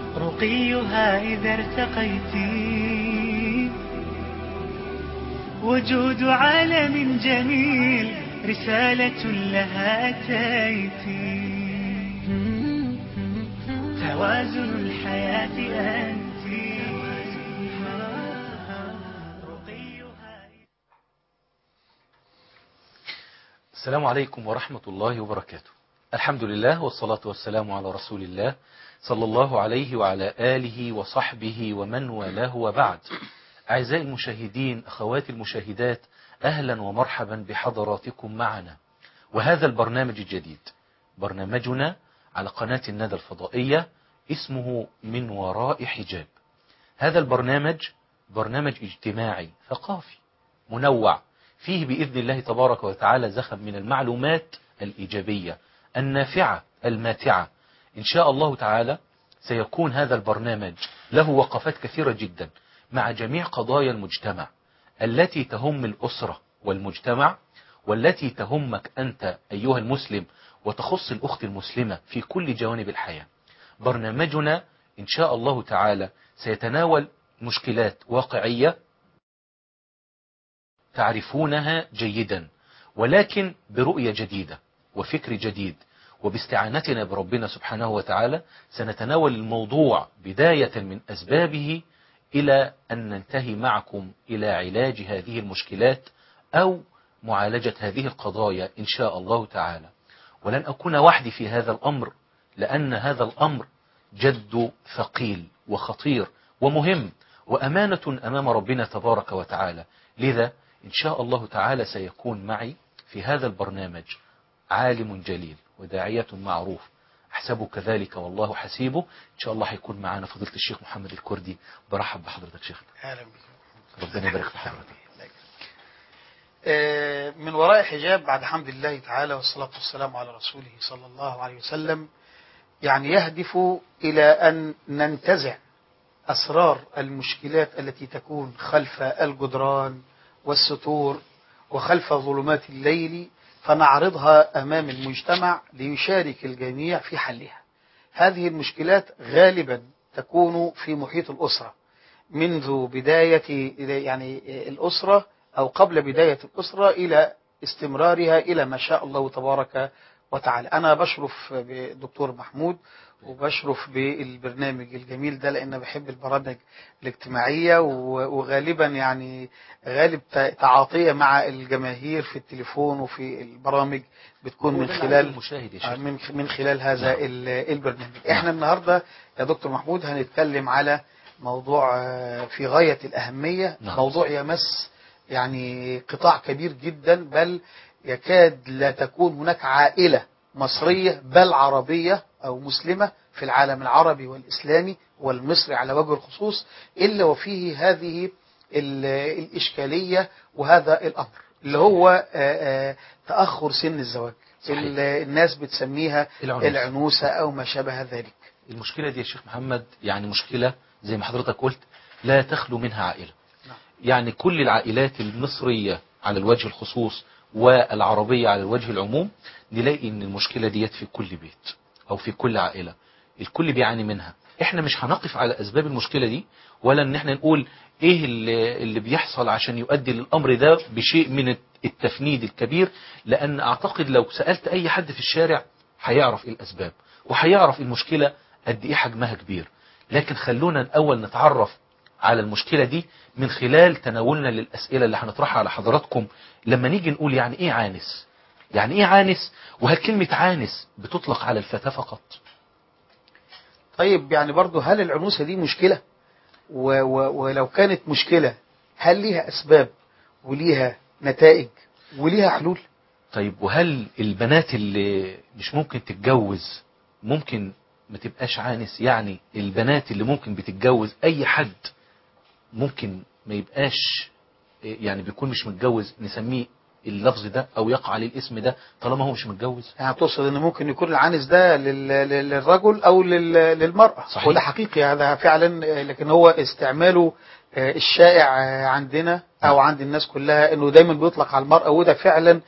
رقيها إذا ارتقيت وجود عالم جميل رسالة لها أتيت توازن الحياة أنت رقيها السلام عليكم ورحمة الله وبركاته الحمد لله والصلاة والسلام على رسول الله صلى الله عليه وعلى آله وصحبه ومن والاه وبعد أعزائي المشاهدين أخواتي المشاهدات أهلا ومرحبا بحضراتكم معنا وهذا البرنامج الجديد برنامجنا على قناة الندى الفضائية اسمه من وراء حجاب هذا البرنامج برنامج اجتماعي ثقافي منوع فيه بإذن الله تبارك وتعالى زخم من المعلومات الإيجابية النافعة الماتعة إن شاء الله تعالى سيكون هذا البرنامج له وقفات كثيرة جدا مع جميع قضايا المجتمع التي تهم الأسرة والمجتمع والتي تهمك أنت أيها المسلم وتخص الأخت المسلمة في كل جوانب الحياة برنامجنا إن شاء الله تعالى سيتناول مشكلات واقعية تعرفونها جيدا ولكن برؤية جديدة وفكر جديد وباستعانتنا بربنا سبحانه وتعالى سنتناول الموضوع بداية من أسبابه إلى أن ننتهي معكم إلى علاج هذه المشكلات أو معالجة هذه القضايا إن شاء الله تعالى ولن أكون وحدي في هذا الأمر لأن هذا الأمر جد ثقيل وخطير ومهم وأمانة أمام ربنا تبارك وتعالى لذا إن شاء الله تعالى سيكون معي في هذا البرنامج عالم جليل وداعية معروف أحسبه كذلك والله حسيبه إن شاء الله هيكون معنا فضيلة الشيخ محمد الكردي برحب بحضرتك شيخنا اهلا بك ربنا يبارك في حضرتك آه، من وراء حجاب بعد حمد الله تعالى والصلاة والسلام على رسوله صلى الله عليه وسلم يعني يهدف إلى أن ننتزع أسرار المشكلات التي تكون خلف الجدران والستور وخلف ظلمات الليل فنعرضها أمام المجتمع ليشارك الجميع في حلها هذه المشكلات غالبا تكون في محيط الأسرة منذ بداية يعني الأسرة أو قبل بداية الأسرة إلى استمرارها إلى ما شاء الله تبارك وتعالى أنا بشرف بالدكتور محمود وبشرف بالبرنامج الجميل ده لأن بحب البرامج الاجتماعية و- وغالبا يعني غالب ت- تعاطية مع الجماهير في التليفون وفي البرامج بتكون من وده العالم خلال المشاهد يا آه، شيخ من من خلال هذا نعم. ال- البرنامج احنا النهارده يا دكتور محمود هنتكلم على موضوع آه، في غاية الأهمية نعم. موضوع يمس يعني قطاع كبير جدا بل يكاد لا تكون هناك عائلة مصرية بل عربية أو مسلمة في العالم العربي والإسلامي والمصري على وجه الخصوص إلا وفيه هذه ال- الإشكالية وهذا الأمر اللي هو آه، آه، تأخر سن الزواج صحيح. ال- الناس بتسميها العنوسة. العنوسة أو ما شابه ذلك المشكلة دي يا شيخ محمد يعني مشكلة زي ما حضرتك قلت لا تخلو منها عائلة نعم. يعني كل العائلات المصرية على الوجه الخصوص والعربية على الوجه العموم نلاقي ان المشكلة ديت في كل بيت او في كل عائلة الكل بيعاني منها احنا مش هنقف على اسباب المشكلة دي ولا ان احنا نقول ايه اللي, اللي بيحصل عشان يؤدي للامر ده بشيء من التفنيد الكبير لان اعتقد لو سألت اي حد في الشارع هيعرف ايه الاسباب وهيعرف المشكلة قد ايه حجمها كبير لكن خلونا الاول نتعرف على المشكلة دي من خلال تناولنا للأسئلة اللي هنطرحها على حضراتكم لما نيجي نقول يعني ايه عانس يعني ايه عانس وهل كلمة عانس بتطلق على الفتاة فقط طيب يعني برضو هل العنوسة دي مشكلة و و ولو كانت مشكلة هل ليها أسباب وليها نتائج وليها حلول طيب وهل البنات اللي مش ممكن تتجوز ممكن ما تبقاش عانس يعني البنات اللي ممكن بتتجوز اي حد ممكن ما يبقاش يعني بيكون مش متجوز نسميه اللفظ ده او يقع عليه الاسم ده طالما هو مش متجوز يعني تقصد ان ممكن يكون العنس ده لل- لل- للرجل او لل- للمرأة صحيح. وده حقيقي هذا فعلا آه، لكن هو استعماله آه، الشائع آه، عندنا او عند الناس كلها انه دايما بيطلق على المرأة وده فعلا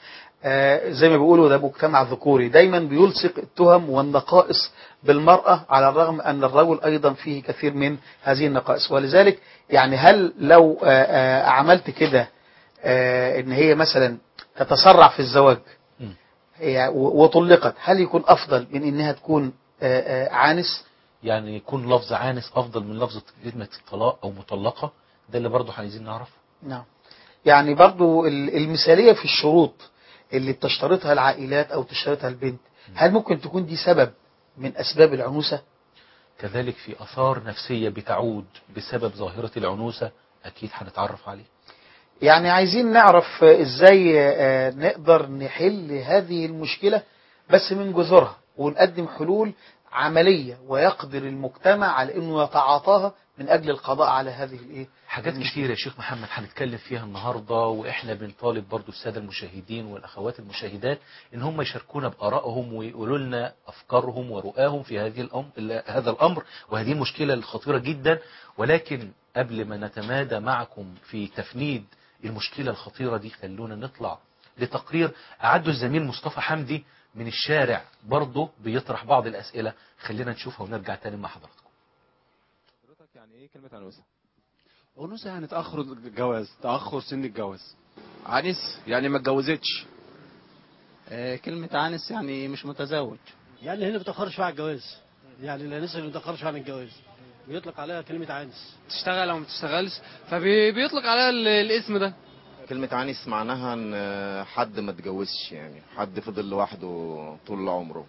آه، زي ما بيقولوا ده مجتمع ذكوري دايما بيلصق التهم والنقائص بالمرأة على الرغم أن الرجل أيضا فيه كثير من هذه النقائص ولذلك يعني هل لو آه، آه، عملت كده آه، ان هي مثلا تتسرع في الزواج مم. هي و- وطلقت هل يكون أفضل من إنها تكون آه، آه، عانس يعني يكون لفظ عانس افضل من لفظ كلمه طلاق او مطلقه ده اللي برضه عايزين نعرفه نعم يعني برضو ال- المثالية في الشروط اللي بتشترطها العائلات أو تشترطها البنت هل ممكن تكون دي سبب من أسباب العنوسة كذلك في اثار نفسيه بتعود بسبب ظاهره العنوسه اكيد هنتعرف عليه يعني عايزين نعرف آه، إزاي آه، نقدر نحل هذه المشكلة بس من جذورها ونقدم حلول عملية ويقدر المجتمع على أنه يتعاطاها من أجل القضاء على هذه الإيه حاجات المشكلة. كتير يا شيخ محمد هنتكلم فيها النهاردة وإحنا بنطالب برضو السادة المشاهدين والأخوات المشاهدات إن هم يشاركونا بآرائهم ويقولوا لنا أفكارهم ورؤاهم في هذه الأمر هذا الأمر وهذه المشكلة الخطيرة جدا ولكن قبل ما نتمادى معكم في تفنيد المشكلة الخطيرة دي خلونا نطلع لتقرير أعده الزميل مصطفى حمدي من الشارع برضه بيطرح بعض الأسئلة خلينا نشوفها ونرجع تاني مع حضراتكم حضرتك يعني ايه كلمة عنوسة؟ عنوسة يعني تأخر الجواز تأخر سن الجواز عنس يعني ما اتجوزتش آه، كلمة عنس يعني مش متزوج يعني هنا بتأخرش على الجواز يعني الانسه اللي بتأخرش عن الجواز بيطلق عليها كلمة عنس تشتغل او ما تشتغلش فبيطلق عليها ال- الاسم ده كلمة عنس معناها ان حد ما اتجوزش يعني حد فضل لوحده طول عمره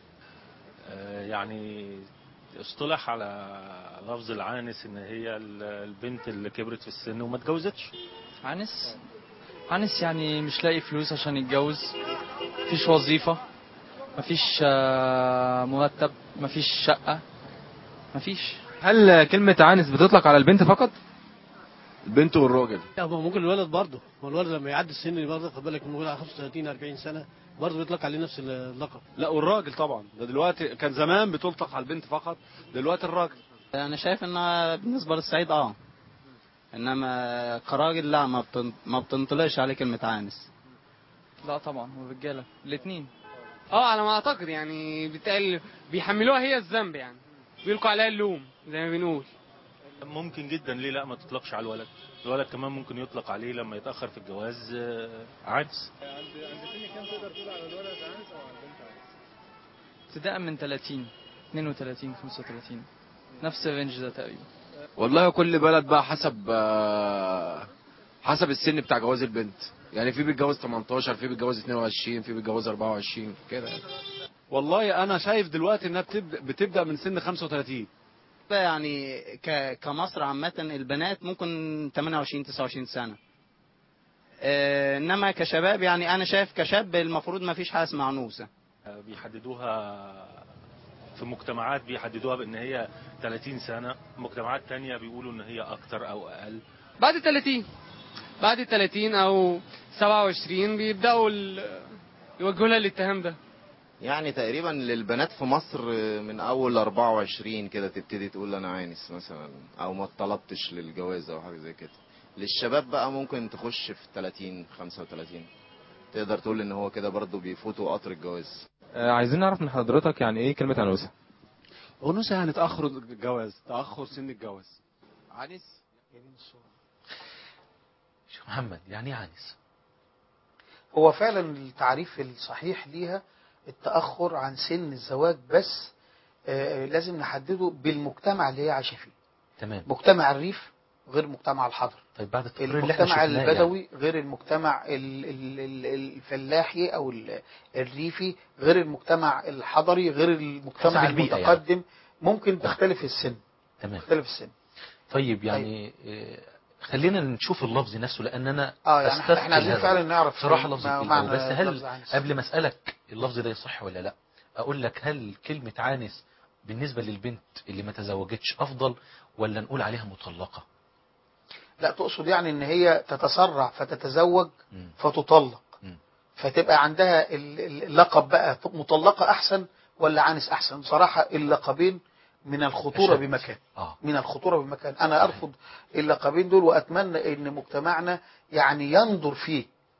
آه، يعني اصطلح على لفظ العانس ان هي ال- البنت اللي كبرت في السن وما اتجوزتش عنس عنس يعني مش لاقي فلوس عشان يتجوز مفيش وظيفة مفيش آه، مرتب مفيش شقة مفيش هل كلمة عنس بتطلق على البنت فقط؟ البنت والراجل لا ما ممكن الولد برضه ما الولد لما يعدي السن برضه خد بالك من ولد 35 40 سنة برضه بيطلق عليه نفس اللقب لا والراجل طبعا ده دلوقتي كان زمان بتلطق على البنت فقط دلوقتي الراجل انا شايف انها بالنسبة للصعيد اه انما كراجل لا ما بتن... ما بتنطلقش عليه كلمة عنس لا طبعا والرجالة الاتنين اه على ما اعتقد يعني بتقل بيحملوها هي الذنب يعني بيلقوا عليها اللوم زي ما بنقول ممكن جدا ليه لا ما تطلقش على الولد الولد كمان ممكن يطلق عليه لما يتأخر في الجواز آه، عنس ابتداء من 30 32 35 نفس الرينج ده تقريبا والله كل بلد بقى حسب آه، حسب السن بتاع جواز البنت يعني في بيتجوز 18 في بيتجوز 22 في بيتجوز 24 كده يعني. والله انا شايف دلوقتي انها بتبدا بتبدا من سن 35 ده يعني ك... كمصر عامة البنات ممكن 28 29 سنة آه، انما كشباب يعني انا شايف كشاب المفروض ما فيش حاجة اسمها عنوسة آه، بيحددوها في مجتمعات بيحددوها بان هي 30 سنة مجتمعات تانية بيقولوا ان هي اكتر او اقل بعد ال 30 بعد ال 30 او 27 بيبداوا ال- يوجهوا لها الاتهام ده يعني تقريبا للبنات في مصر من اول 24 كده تبتدي تقول انا عانس مثلا او ما اتطلبتش للجواز او حاجه زي كده للشباب بقى ممكن تخش في 30 35 تقدر تقول ان هو كده برضو بيفوتوا قطر الجواز آه عايزين نعرف من حضرتك يعني ايه كلمة عنوسة؟ عنوسة يعني تأخر الجواز تأخر سن الجواز عنس شيخ محمد يعني ايه عنس هو فعلا التعريف الصحيح ليها التأخر عن سن الزواج بس آه، لازم نحدده بالمجتمع اللي هي عايشة فيه تمام مجتمع الريف غير مجتمع الحضر طيب بعد التقرير اللي احنا المجتمع شفناه البدوي غير المجتمع ال- ال- ال- الفلاحي او ال- الريفي غير المجتمع الحضري غير المجتمع حسب البيئة يعني. المتقدم ممكن تختلف السن تمام تختلف السن طيب يعني آه، خلينا نشوف اللفظ نفسه لان انا اه يعني أستثقل احنا عايزين هذا. فعلا نعرف صراحة لفظ ما- تقيل معنى أوي. بس هل لفظ عنس. قبل ما اسالك اللفظ ده يصح ولا لا اقول لك هل كلمة عانس بالنسبة للبنت اللي ما تزوجتش افضل ولا نقول عليها مطلقة لا تقصد يعني ان هي تتسرع فتتزوج مم. فتطلق مم. فتبقى عندها ال- ال- اللقب بقى مطلقة احسن ولا عنس احسن بصراحة اللقبين من الخطورة أشد. بمكان اه من الخطورة بمكان أنا أرفض اللقبين دول وأتمنى أن مجتمعنا يعني ينظر فيه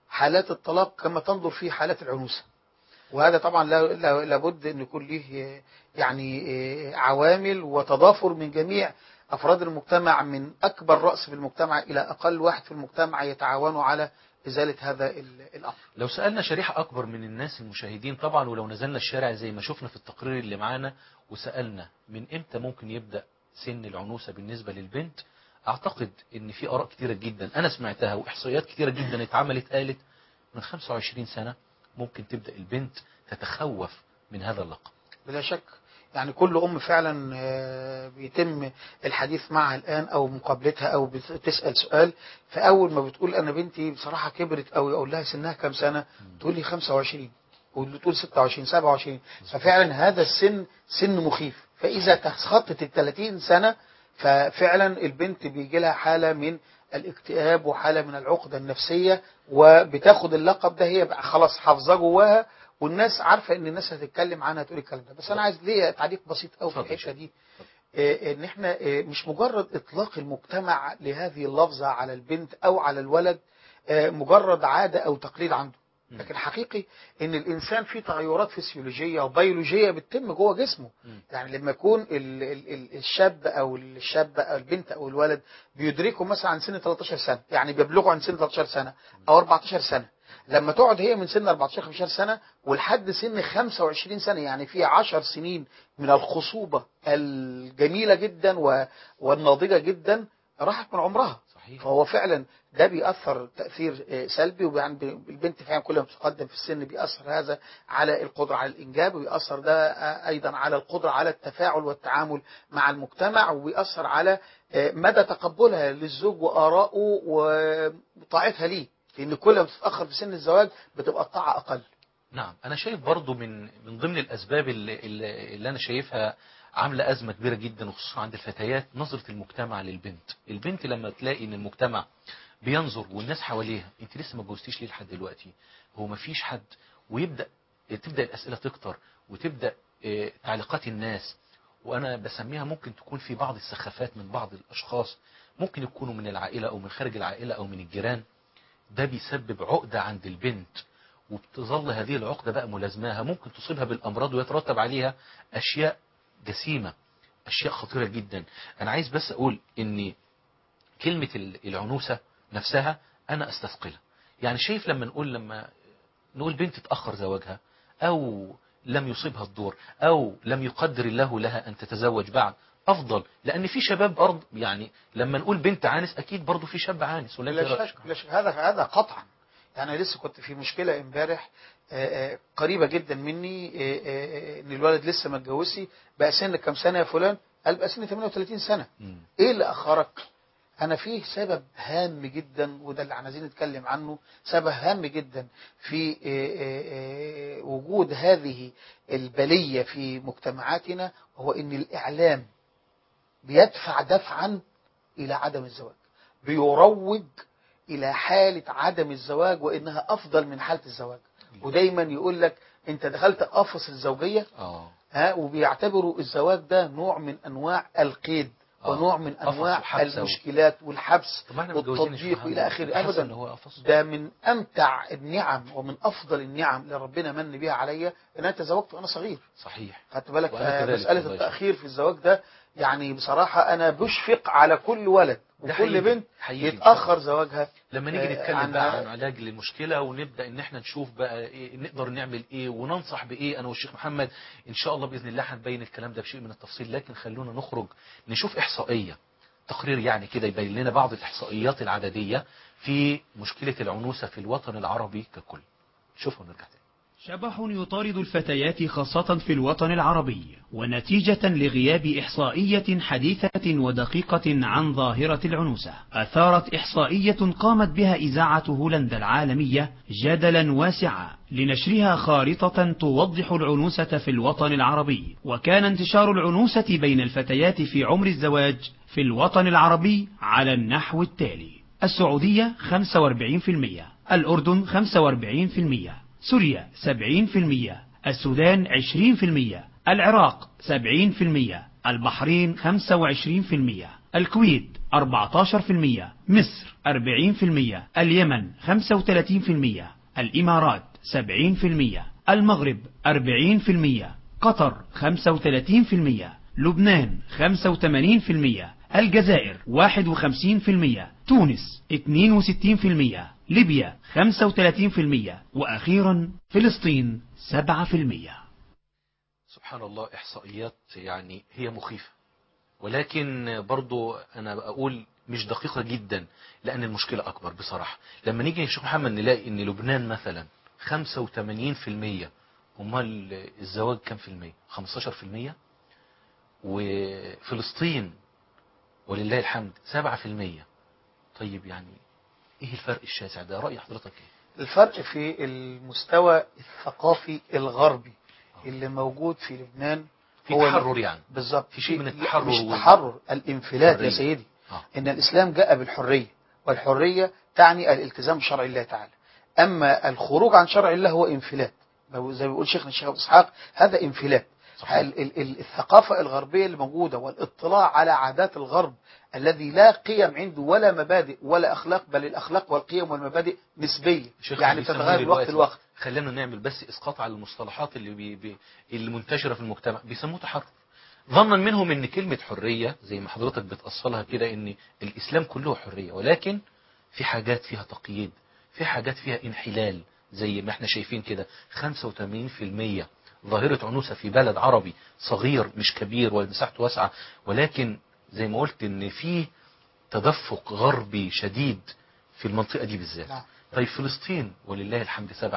حالات الطلاق كما تنظر في حالات العنوسة وهذا طبعا لا- لا- لابد أن يكون له يعني آه، عوامل وتضافر من جميع أفراد المجتمع من أكبر رأس في المجتمع إلى أقل واحد في المجتمع يتعاونوا على إزالة هذا ال- الأمر لو سألنا شريحة أكبر من الناس المشاهدين طبعا ولو نزلنا الشارع زي ما شفنا في التقرير اللي معانا وسألنا من إمتى ممكن يبدأ سن العنوسة بالنسبة للبنت أعتقد إن في آراء كتيرة جدا أنا سمعتها وإحصائيات كتيرة جدا اتعملت قالت من 25 سنة ممكن تبدأ البنت تتخوف من هذا اللقب بلا شك يعني كل أم فعلا آه، بيتم الحديث معها الآن أو مقابلتها أو بتسأل سؤال فأول ما بتقول أنا بنتي بصراحة كبرت أو أقول لها سنها كام سنة تقول لي 25 وتقول 26 27 ففعلا هذا السن سن مخيف فإذا تخطت ال 30 سنة ففعلا البنت بيجي لها حالة من الاكتئاب وحالة من العقدة النفسية وبتاخد اللقب ده هي بقى خلاص حافظاه جواها والناس عارفة ان الناس هتتكلم عنها تقول الكلام ده بس انا عايز ليه تعليق بسيط قوي في الحتة دي آه، ان احنا آه، مش مجرد اطلاق المجتمع لهذه اللفظة على البنت او على الولد آه، مجرد عادة او تقليد عنده لكن حقيقي ان الانسان فيه تغيرات فسيولوجيه وبيولوجيه بتتم جوه جسمه يعني لما يكون ال ال ال الشاب او الشابه او البنت او الولد بيدركوا مثلا عن سن 13 سنه يعني بيبلغوا عن سن 13 سنه او 14 سنه لما تقعد هي من سن 14 15 سنه ولحد سن 25 سنه يعني في 10 سنين من الخصوبه الجميله جدا و- والناضجه جدا راحت من عمرها صحيح. فهو فعلا ده بيأثر تأثير آه، سلبي ويعني البنت فعلا كل ما بتتقدم في السن بيأثر هذا على القدرة على الإنجاب ويأثر ده آه، أيضا على القدرة على التفاعل والتعامل مع المجتمع وبيأثر على آه، مدى تقبلها للزوج وآرائه وطاعتها ليه لأن كل ما بتتأخر في سن الزواج بتبقى الطاعة أقل نعم أنا شايف برضو من من ضمن الأسباب اللي, اللي اللي أنا شايفها عاملة أزمة كبيرة جدا وخصوصا عند الفتيات نظرة المجتمع للبنت البنت لما تلاقي إن المجتمع بينظر والناس حواليها أنت لسه ما اتجوزتيش ليه لحد دلوقتي هو ما فيش حد ويبدأ تبدأ الأسئلة تكتر وتبدأ آه، تعليقات الناس وأنا بسميها ممكن تكون في بعض السخافات من بعض الأشخاص ممكن يكونوا من العائلة أو من خارج العائلة أو من الجيران ده بيسبب عقدة عند البنت وبتظل هذه العقدة بقى ملازماها ممكن تصيبها بالأمراض ويترتب عليها أشياء جسيمة أشياء خطيرة جدا أنا عايز بس أقول إن كلمة ال- العنوسة نفسها أنا أستثقلها يعني شايف لما نقول لما نقول بنت تأخر زواجها أو لم يصيبها الدور أو لم يقدر الله لها أن تتزوج بعد أفضل لأن في شباب أرض يعني لما نقول بنت عانس أكيد برضو في شاب عانس ولا أنت لا رأيك؟ شك لا شك هذا هذا قطعا يعني أنا لسه كنت في مشكلة امبارح آه، آه، قريبة جدا مني آه، آه، آه، ان الولد لسه ما اتجوزش بقى سن كام سنة يا فلان قال بقى سن 38 سنة ايه اللي اخرك انا فيه سبب هام جدا وده اللي عايزين نتكلم عنه سبب هام جدا في آه، آه، آه، وجود هذه البلية في مجتمعاتنا وهو ان الاعلام بيدفع دفعا الى عدم الزواج بيروج الى حالة عدم الزواج وانها افضل من حالة الزواج ودايما يقول لك انت دخلت قفص الزوجية آه. ها وبيعتبروا الزواج ده نوع من انواع القيد آه. ونوع من قفص انواع وحبس أو- المشكلات والحبس طب ما احنا متجوزين يا شيخ والتضييق محمد. الى اخره حاسس ابدا إن هو قفص؟ ده من امتع النعم ومن افضل النعم اللي ربنا من بها عليا ان انا تزوجت وانا صغير صحيح خدت بالك وأنا آه، كذلك مساله والله. التاخير في الزواج ده يعني بصراحه انا بشفق على كل ولد ده وكل حقيقي. بنت حقيقي. يتاخر زواجها لما نيجي آه، نتكلم عن- بقى عن علاج للمشكلة ونبدأ ان احنا نشوف بقى إيه نقدر نعمل ايه وننصح بايه انا والشيخ محمد ان شاء الله باذن الله هنبين الكلام ده بشيء من التفصيل لكن خلونا نخرج نشوف احصائية تقرير يعني كده يبين لنا بعض الاحصائيات العددية في مشكلة العنوسة في الوطن العربي ككل شوفوا نرجع تاني شبح يطارد الفتيات خاصة في الوطن العربي ونتيجة لغياب إحصائية حديثة ودقيقة عن ظاهرة العنوسة أثارت إحصائية قامت بها إذاعة هولندا العالمية جدلا واسعا لنشرها خارطة توضح العنوسة في الوطن العربي وكان انتشار العنوسة بين الفتيات في عمر الزواج في الوطن العربي على النحو التالي السعودية 45% الأردن 45% سوريا 70% السودان 20% العراق 70% البحرين 25% الكويت 14% مصر 40% اليمن 35% الإمارات 70% المغرب 40% قطر 35% لبنان 85% الجزائر 51% تونس 62% ليبيا 35% وأخيرا فلسطين 7% سبحان الله إحصائيات يعني هي مخيفة ولكن برضو أنا بقول مش دقيقة جدا لأن المشكلة أكبر بصراحة لما نيجي نشوف محمد نلاقي أن لبنان مثلا 85% امال الزواج كام في المية 15% وفلسطين ولله الحمد 7% طيب يعني ايه الفرق الشاسع ده رأي حضرتك ايه الفرق في المستوى الثقافي الغربي اللي موجود في لبنان في هو تحرر يعني بالظبط في شيء من لا، التحرر مش وال- تحرر الانفلات يا حرية. سيدي آه. ان الاسلام جاء بالحريه والحريه تعني الالتزام بشرع الله تعالى اما الخروج عن شرع الله هو انفلات زي ما بيقول شيخنا الشيخ أبو اسحاق هذا انفلات ال- ال- ال- الثقافة الغربية اللي موجودة والاطلاع على عادات الغرب الذي لا قيم عنده ولا مبادئ ولا أخلاق بل الأخلاق والقيم والمبادئ نسبية شيخ يعني بيسموه تتغير الوقت دلوقتي- الوقت خلينا نعمل بس اسقاط على المصطلحات اللي بي بي اللي منتشره في المجتمع بيسموه تحرر ظنا منهم ان كلمه حريه زي ما حضرتك بتاصلها كده ان الاسلام كله حريه ولكن في حاجات فيها تقييد في حاجات فيها انحلال زي ما احنا شايفين كده 85% ظاهرة عنوسة في بلد عربي صغير مش كبير ومساحته واسعة ولكن زي ما قلت ان في تدفق غربي شديد في المنطقة دي بالذات نعم. طيب فلسطين ولله الحمد 7%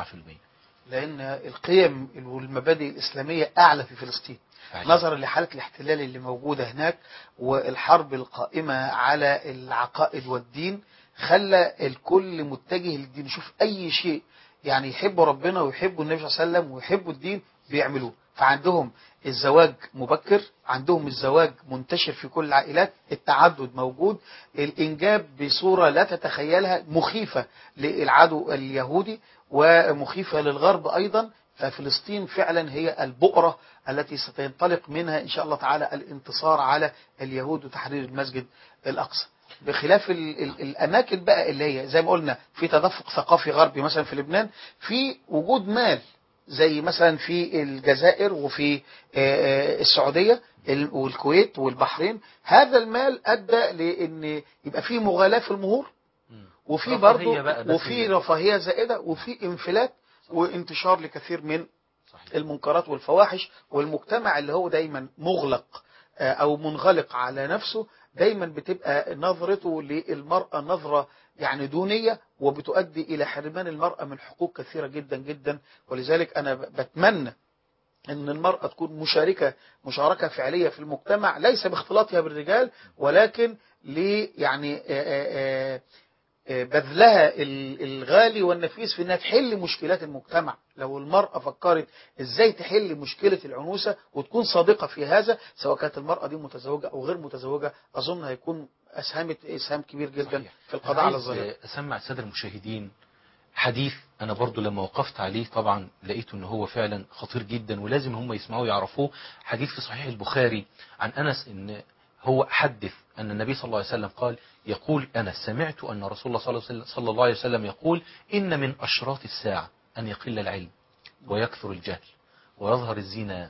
لأن القيم والمبادئ الإسلامية أعلى في فلسطين عجيب. نظرا لحالة الاحتلال اللي موجودة هناك والحرب القائمة على العقائد والدين خلى الكل متجه للدين شوف أي شيء يعني يحبوا ربنا ويحبوا النبي صلى الله عليه وسلم ويحبوا الدين بيعملوه فعندهم الزواج مبكر عندهم الزواج منتشر في كل العائلات التعدد موجود الإنجاب بصورة لا تتخيلها مخيفة للعدو اليهودي ومخيفة للغرب أيضا ففلسطين فعلا هي البؤرة التي ستنطلق منها إن شاء الله تعالى الانتصار على اليهود وتحرير المسجد الأقصى بخلاف ال ال الأماكن بقى اللي هي زي ما قلنا في تدفق ثقافي غربي مثلا في لبنان في وجود مال زي مثلا في الجزائر وفي آه، آه، السعودية ال- والكويت والبحرين هذا المال أدى لأن يبقى في مغالاة في المهور وفي رفاهية برضه بقى بس وفي كده. رفاهية زائدة وفي انفلات وانتشار لكثير من المنكرات والفواحش والمجتمع اللي هو دايما مغلق آه، او منغلق على نفسه دايما بتبقى نظرته للمرأة نظرة يعني دونية وبتؤدي إلى حرمان المرأة من حقوق كثيرة جدا جدا ولذلك أنا ب- بتمنى أن المرأة تكون مشاركة مشاركة فعلية في المجتمع ليس باختلاطها بالرجال ولكن ل يعني آه، آه، آه، بذلها ال- الغالي والنفيس في انها تحل مشكلات المجتمع لو المرأة فكرت ازاي تحل مشكلة العنوسة وتكون صادقة في هذا سواء كانت المرأة دي متزوجة او غير متزوجة اظن هيكون اسهمت اسهام كبير جدا في القضاء على عايز الظاهرة اسمع الساده المشاهدين حديث انا برضو لما وقفت عليه طبعا لقيت ان هو فعلا خطير جدا ولازم هم يسمعوه يعرفوه حديث في صحيح البخاري عن انس ان هو حدث ان النبي صلى الله عليه وسلم قال يقول انا سمعت ان رسول الله صلى الله عليه وسلم- صلى الله عليه وسلم يقول ان من اشراط الساعه ان يقل العلم ويكثر الجهل ويظهر الزنا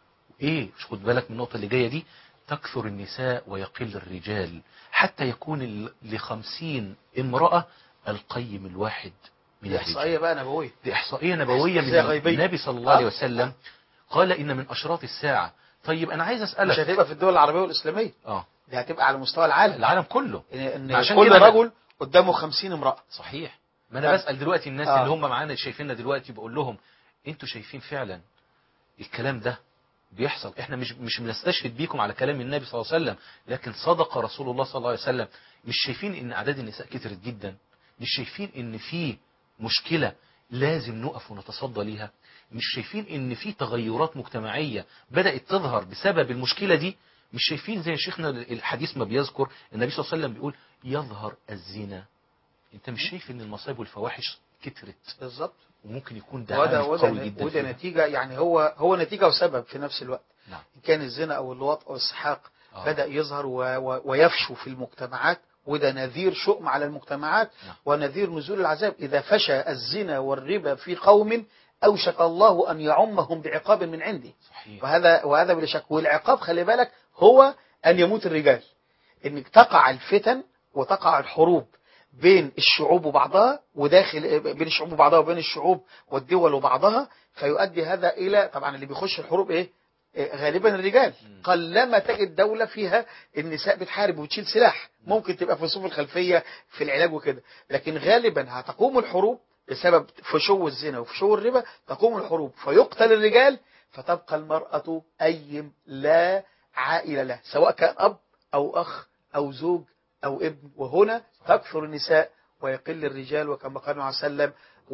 ايه مش خد بالك من النقطه اللي جايه دي تكثر النساء ويقل الرجال حتى يكون ال- لخمسين امرأة القيم الواحد من دي الرجال احصائية بقى نبوية دي إحصائية نبوية من إحصائية غيبية. النبي صلى الله عليه آه. وسلم قال إن من أشراط الساعة طيب أنا عايز أسألك مش هتبقى في الدول العربية والإسلامية اه دي هتبقى على مستوى العالم العالم كله ان إن عشان كل كده أنا- رجل قدامه 50 امرأة صحيح ما أنا بسأل دلوقتي الناس آه. اللي هم معانا شايفيننا دلوقتي بقول لهم أنتوا شايفين فعلا الكلام ده بيحصل احنا مش مش بنستشهد بيكم على كلام النبي صلى الله عليه وسلم لكن صدق رسول الله صلى الله عليه وسلم مش شايفين ان اعداد النساء كترت جدا مش شايفين ان في مشكلة لازم نقف ونتصدى ليها مش شايفين ان في تغيرات مجتمعية بدأت تظهر بسبب المشكلة دي مش شايفين زي شيخنا الحديث ما بيذكر النبي صلى الله عليه وسلم بيقول يظهر الزنا انت مش شايف ان المصايب والفواحش كترت بالظبط وممكن يكون ده وده عامل وده قوي جدا وده فيها. نتيجة يعني هو هو نتيجة وسبب في نفس الوقت نعم. إن كان الزنا أو اللواط أو السحاق آه. بدأ يظهر و... و... ويفشو في المجتمعات وده نذير شؤم على المجتمعات نعم. ونذير نزول العذاب إذا فشى الزنا والربا في قوم أوشك الله أن يعمهم بعقاب من عنده صحيح وهذا وهذا بلا شك والعقاب خلي بالك هو أن يموت الرجال إنك تقع الفتن وتقع الحروب بين الشعوب وبعضها وداخل بين الشعوب وبعضها وبين الشعوب والدول وبعضها فيؤدي هذا إلى طبعا اللي بيخش الحروب إيه إيه، غالبا الرجال قلما تجد دولة فيها النساء بتحارب وتشيل سلاح ممكن تبقى في الصفوف الخلفية في العلاج وكده لكن غالبا هتقوم الحروب بسبب فشو الزنا وفشو الربا تقوم الحروب فيقتل الرجال فتبقى المرأة أيم لا عائلة له سواء كان أب أو أخ أو زوج أو ابن وهنا تكثر النساء ويقل الرجال وكما قال عليه وسلم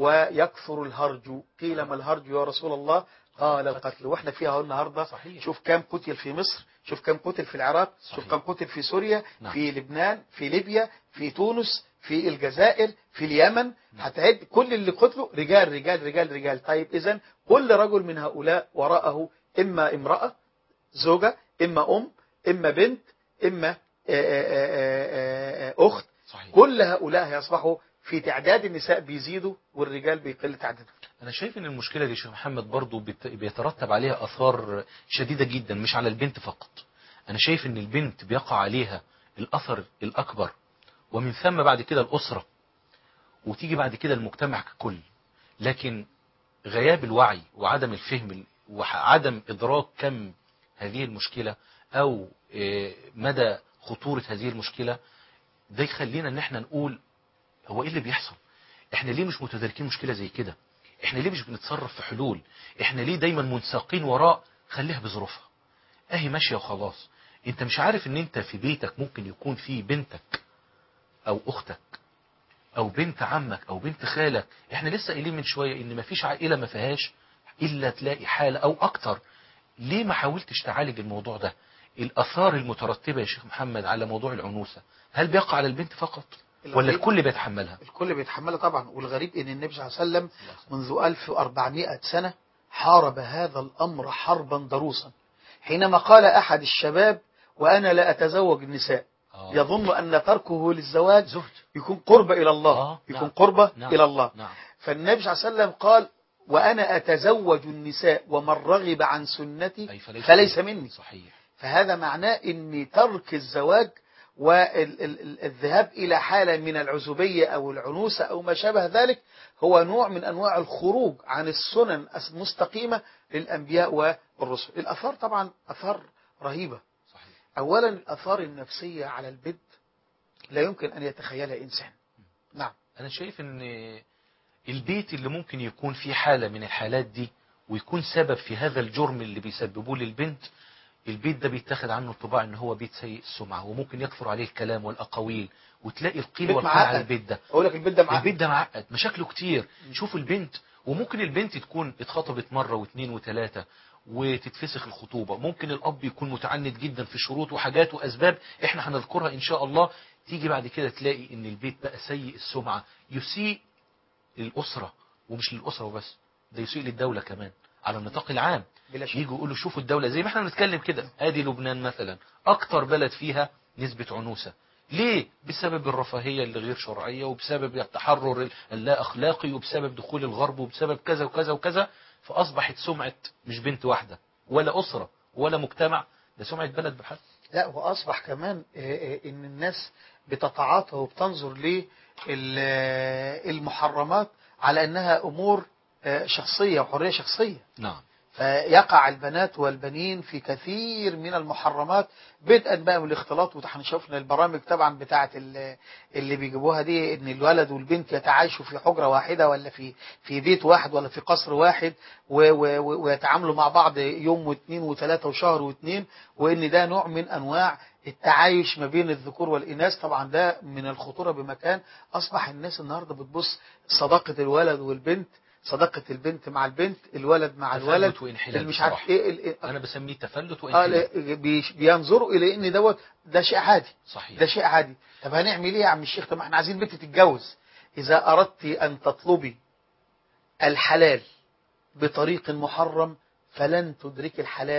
ويكثر الهرج قيل ما الهرج يا رسول الله قال القتل واحنا فيها اهو النهارده صحيح. شوف كم قتل في مصر شوف كم قتل في العراق شوف صحيح. كم قتل في سوريا نعم. في لبنان في ليبيا في تونس في الجزائر في اليمن هتعد كل اللي قتلوا رجال رجال رجال رجال طيب اذا كل رجل من هؤلاء وراءه اما امرأة زوجة اما ام اما بنت اما آه، آه، آه، آه، اخت صحيح كل هؤلاء هيصبحوا في تعداد النساء بيزيدوا والرجال بيقل تعدادهم أنا شايف إن المشكلة دي يا شيخ محمد برضو بت- بيترتب عليها آثار شديدة جدا مش على البنت فقط أنا شايف إن البنت بيقع عليها الأثر الأكبر ومن ثم بعد كده الأسرة وتيجي بعد كده المجتمع ككل لكن غياب الوعي وعدم الفهم وعدم إدراك كم هذه المشكلة أو آه، مدى خطورة هذه المشكلة ده يخلينا ان احنا نقول هو ايه اللي بيحصل احنا ليه مش متداركين مشكلة زي كده احنا ليه مش بنتصرف في حلول احنا ليه دايما منساقين وراء خليها بظروفها اهي ماشية وخلاص انت مش عارف ان انت في بيتك ممكن يكون في بنتك او اختك او بنت عمك او بنت خالك احنا لسه قايلين من شوية ان مفيش عائلة ما فيهاش الا تلاقي حالة او اكتر ليه ما حاولتش تعالج الموضوع ده الاثار المترتبة يا شيخ محمد على موضوع العنوسة هل بيقع على البنت فقط ولا الغريب- الكل بيتحملها الكل بيتحملها طبعا والغريب ان النبي صلى الله عليه وسلم منذ 1400 سنة حارب هذا الامر حربا ضروسا حينما قال احد الشباب وانا لا اتزوج النساء آه. يظن ان تركه للزواج زهد يكون قربة الى الله آه، يكون نعم. قربة نعم. الى الله نعم فالنبي صلى الله عليه وسلم قال وانا اتزوج النساء ومن رغب عن سنتي أي فليس, فليس مني صحيح فهذا معناه ان ترك الزواج والذهاب الى حاله من العزوبيه او العنوسه او ما شابه ذلك هو نوع من انواع الخروج عن السنن المستقيمه للانبياء والرسل. الاثار طبعا اثار رهيبه. صحيح اولا الاثار النفسيه على البنت لا يمكن ان يتخيلها انسان. نعم. انا شايف ان البيت اللي ممكن يكون فيه حالة من الحالات دي ويكون سبب في هذا الجرم اللي بيسببوه للبنت البيت ده بيتاخد عنه انطباع ان هو بيت سيء السمعة وممكن يكثر عليه الكلام والاقاويل وتلاقي القيل بيت والقال على معقد. البيت ده اقول لك البنت ده معاه البيت ده معقد مشاكله كتير شوف البنت وممكن البنت تكون اتخطبت مرة واثنين وثلاثة وتتفسخ الخطوبة ممكن الأب يكون متعند جدا في شروط وحاجات وأسباب احنا هنذكرها إن شاء الله تيجي بعد كده تلاقي إن البيت بقى سيء السمعة يسيء للأسرة ومش للأسرة وبس ده يسيء للدولة كمان على النطاق العام بلا شك. يجوا يقولوا شوفوا الدولة زي ما احنا بنتكلم كده ادي لبنان مثلا اكتر بلد فيها نسبة عنوسة ليه بسبب الرفاهية اللي غير شرعية وبسبب التحرر اللا اخلاقي وبسبب دخول الغرب وبسبب كذا وكذا وكذا فاصبحت سمعة مش بنت واحدة ولا اسرة ولا مجتمع ده سمعة بلد بحد لا واصبح كمان آه، آه، ان الناس بتتعاطى وبتنظر للمحرمات على انها امور آه، شخصيه وحريه شخصيه نعم فيقع البنات والبنين في كثير من المحرمات بدءا بقى من الاختلاط واحنا شفنا البرامج طبعا بتاعه ال- اللي بيجيبوها دي ان الولد والبنت يتعايشوا في حجره واحده ولا في في بيت واحد ولا في قصر واحد و- و- و- ويتعاملوا مع بعض يوم واثنين وثلاثه وشهر واثنين وان ده نوع من انواع التعايش ما بين الذكور والاناث طبعا ده من الخطوره بمكان اصبح الناس النهارده بتبص صداقه الولد والبنت صداقه البنت مع البنت الولد مع الولد تفلت وانحلال اللي مش عارف بصراحة. ايه ال- انا بسميه تفلت اه وانحلال لا، بيش- بينظروا الى ان دوت ده شيء عادي صحيح ده شيء عادي طب هنعمل ايه يا عم الشيخ طب ما احنا عايزين بنت تتجوز اذا اردت ان تطلبي الحلال بطريق محرم فلن تدرك الحلال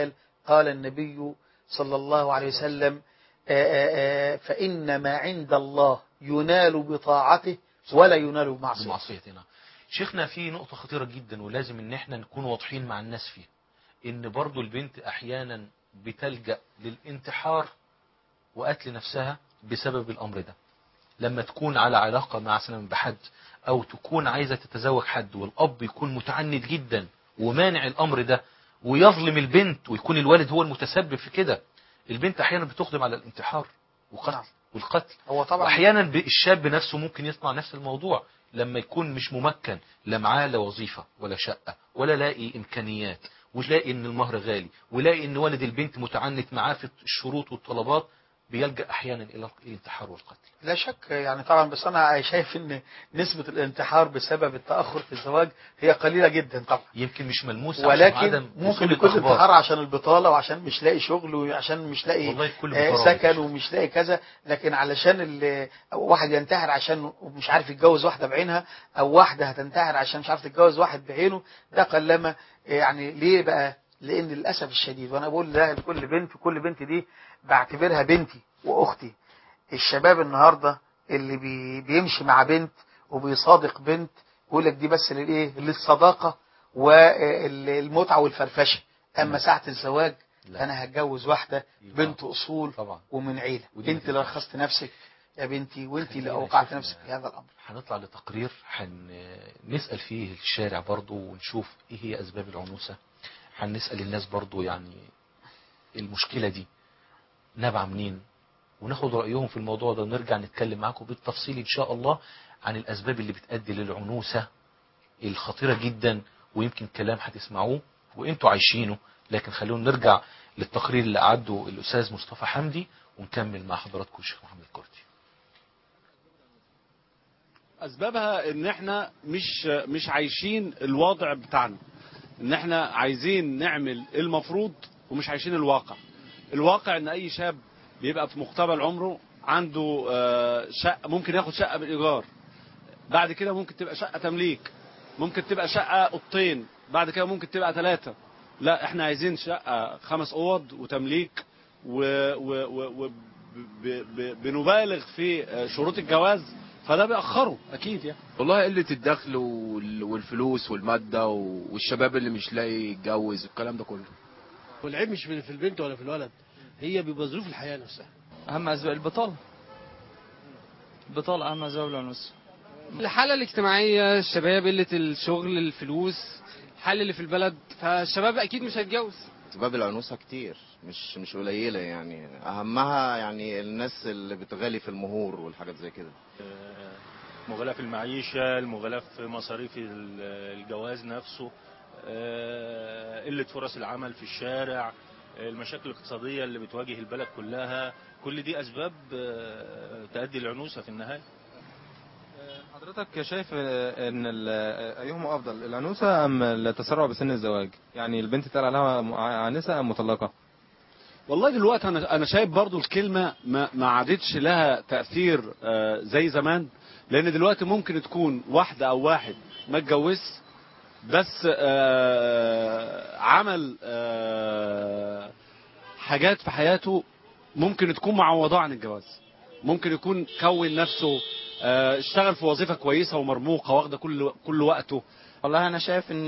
قال النبي صلى الله عليه وسلم آه، آه، آه، فإن ما عند الله ينال بطاعته ولا ينال بمعصيته بمعصيتنا شيخنا في نقطة خطيرة جدا ولازم ان احنا نكون واضحين مع الناس فيها ان برضو البنت احيانا بتلجأ للانتحار وقتل نفسها بسبب الامر ده لما تكون على علاقة مع مثلا بحد او تكون عايزة تتزوج حد والاب يكون متعند جدا ومانع الامر ده ويظلم البنت ويكون الوالد هو المتسبب في كده البنت احيانا بتقدم على الانتحار وقتل والقتل هو طبعا واحيانا ب- الشاب نفسه ممكن يصنع نفس الموضوع لما يكون مش ممكن لا معاه لا وظيفه ولا شقه ولا لاقي امكانيات ولاقي ان المهر غالي ولاقي ان والد البنت متعنت معاه في الشروط والطلبات بيلجا احيانا الى الانتحار والقتل لا شك يعني طبعا بس انا شايف ان نسبة الانتحار بسبب التأخر في الزواج هي قليلة جدا طبعا يمكن مش ملموسه عشان ولكن عدم ممكن وصول يكون الأخبار. انتحار عشان البطالة وعشان مش لاقي شغل وعشان مش لاقي والله الكل آه، بفراغ. سكن ومش لاقي كذا لكن علشان ال- أو واحد ينتحر عشان مش عارف يتجوز واحدة بعينها او واحدة هتنتحر عشان مش عارف تتجوز واحد بعينه ده قلما يعني ليه بقى لان للاسف الشديد وانا بقول ده لكل بنت وكل بنت دي بعتبرها بنتي واختي الشباب النهارده اللي بي بيمشي مع بنت وبيصادق بنت يقول لك دي بس للايه للصداقه والمتعه والفرفشه اما ساعه الزواج لا. انا هتجوز واحده بنت اصول طبعا ومن عيله ودي انت اللي نتيجة. رخصت نفسك يا بنتي وانت اللي خلينا اوقعت شوفنا. نفسك في هذا الامر هنطلع لتقرير هنسأل فيه الشارع برضو ونشوف ايه هي اسباب العنوسة هنسأل الناس برضو يعني المشكلة دي نابعة منين وناخد رأيهم في الموضوع ده ونرجع نتكلم معاكم بالتفصيل ان شاء الله عن الاسباب اللي بتؤدي للعنوسة الخطيرة جدا ويمكن كلام هتسمعوه وانتوا عايشينه لكن خلونا نرجع للتقرير اللي أعده الأستاذ مصطفى حمدي ونكمل مع حضراتكم الشيخ محمد الكردي اسبابها ان احنا مش مش عايشين الوضع بتاعنا ان احنا عايزين نعمل المفروض ومش عايشين الواقع الواقع ان اي شاب بيبقى في مقتبل عمره عنده آه، شقه ممكن ياخد شقه بالايجار بعد كده ممكن تبقى شقه تمليك ممكن تبقى شقه اوضتين بعد كده ممكن تبقى ثلاثه لا احنا عايزين شقه خمس اوض وتمليك و, و, و, و ب ب بنبالغ في آه، شروط الجواز فده بيأخره اكيد يعني والله قلة الدخل وال- والفلوس والمادة والشباب اللي مش لاقي يتجوز والكلام ده كله والعيب مش في في البنت ولا في الولد هي بيبقى ظروف الحياه نفسها اهم اسباب البطاله البطاله اهم اسباب العنوسه الحالة الاجتماعية الشباب قلة الشغل الفلوس الحال اللي في البلد فالشباب أكيد مش هيتجوز اسباب العنوسه كتير مش مش قليله يعني اهمها يعني الناس اللي بتغالي في المهور والحاجات زي كده مغالاة في المعيشة المغالاة في مصاريف ال- الجواز نفسه آه، قلة فرص العمل في الشارع المشاكل الاقتصادية اللي بتواجه البلد كلها كل دي أسباب آه، تؤدي العنوسة في النهاية حضرتك شايف ان ال- ايهما افضل العنوسه ام التسرع بسن الزواج يعني البنت تقال عليها عانسه ام مطلقه والله دلوقتي انا انا شايف برضو الكلمه ما ما عادتش لها تاثير آه، زي زمان لان دلوقتي ممكن تكون واحده او واحد ما اتجوزش بس آه، عمل آه، حاجات في حياته ممكن تكون معوضاه عن الجواز ممكن يكون كون نفسه آه، اشتغل في وظيفه كويسه ومرموقه واخده كل كل وقته والله انا شايف ان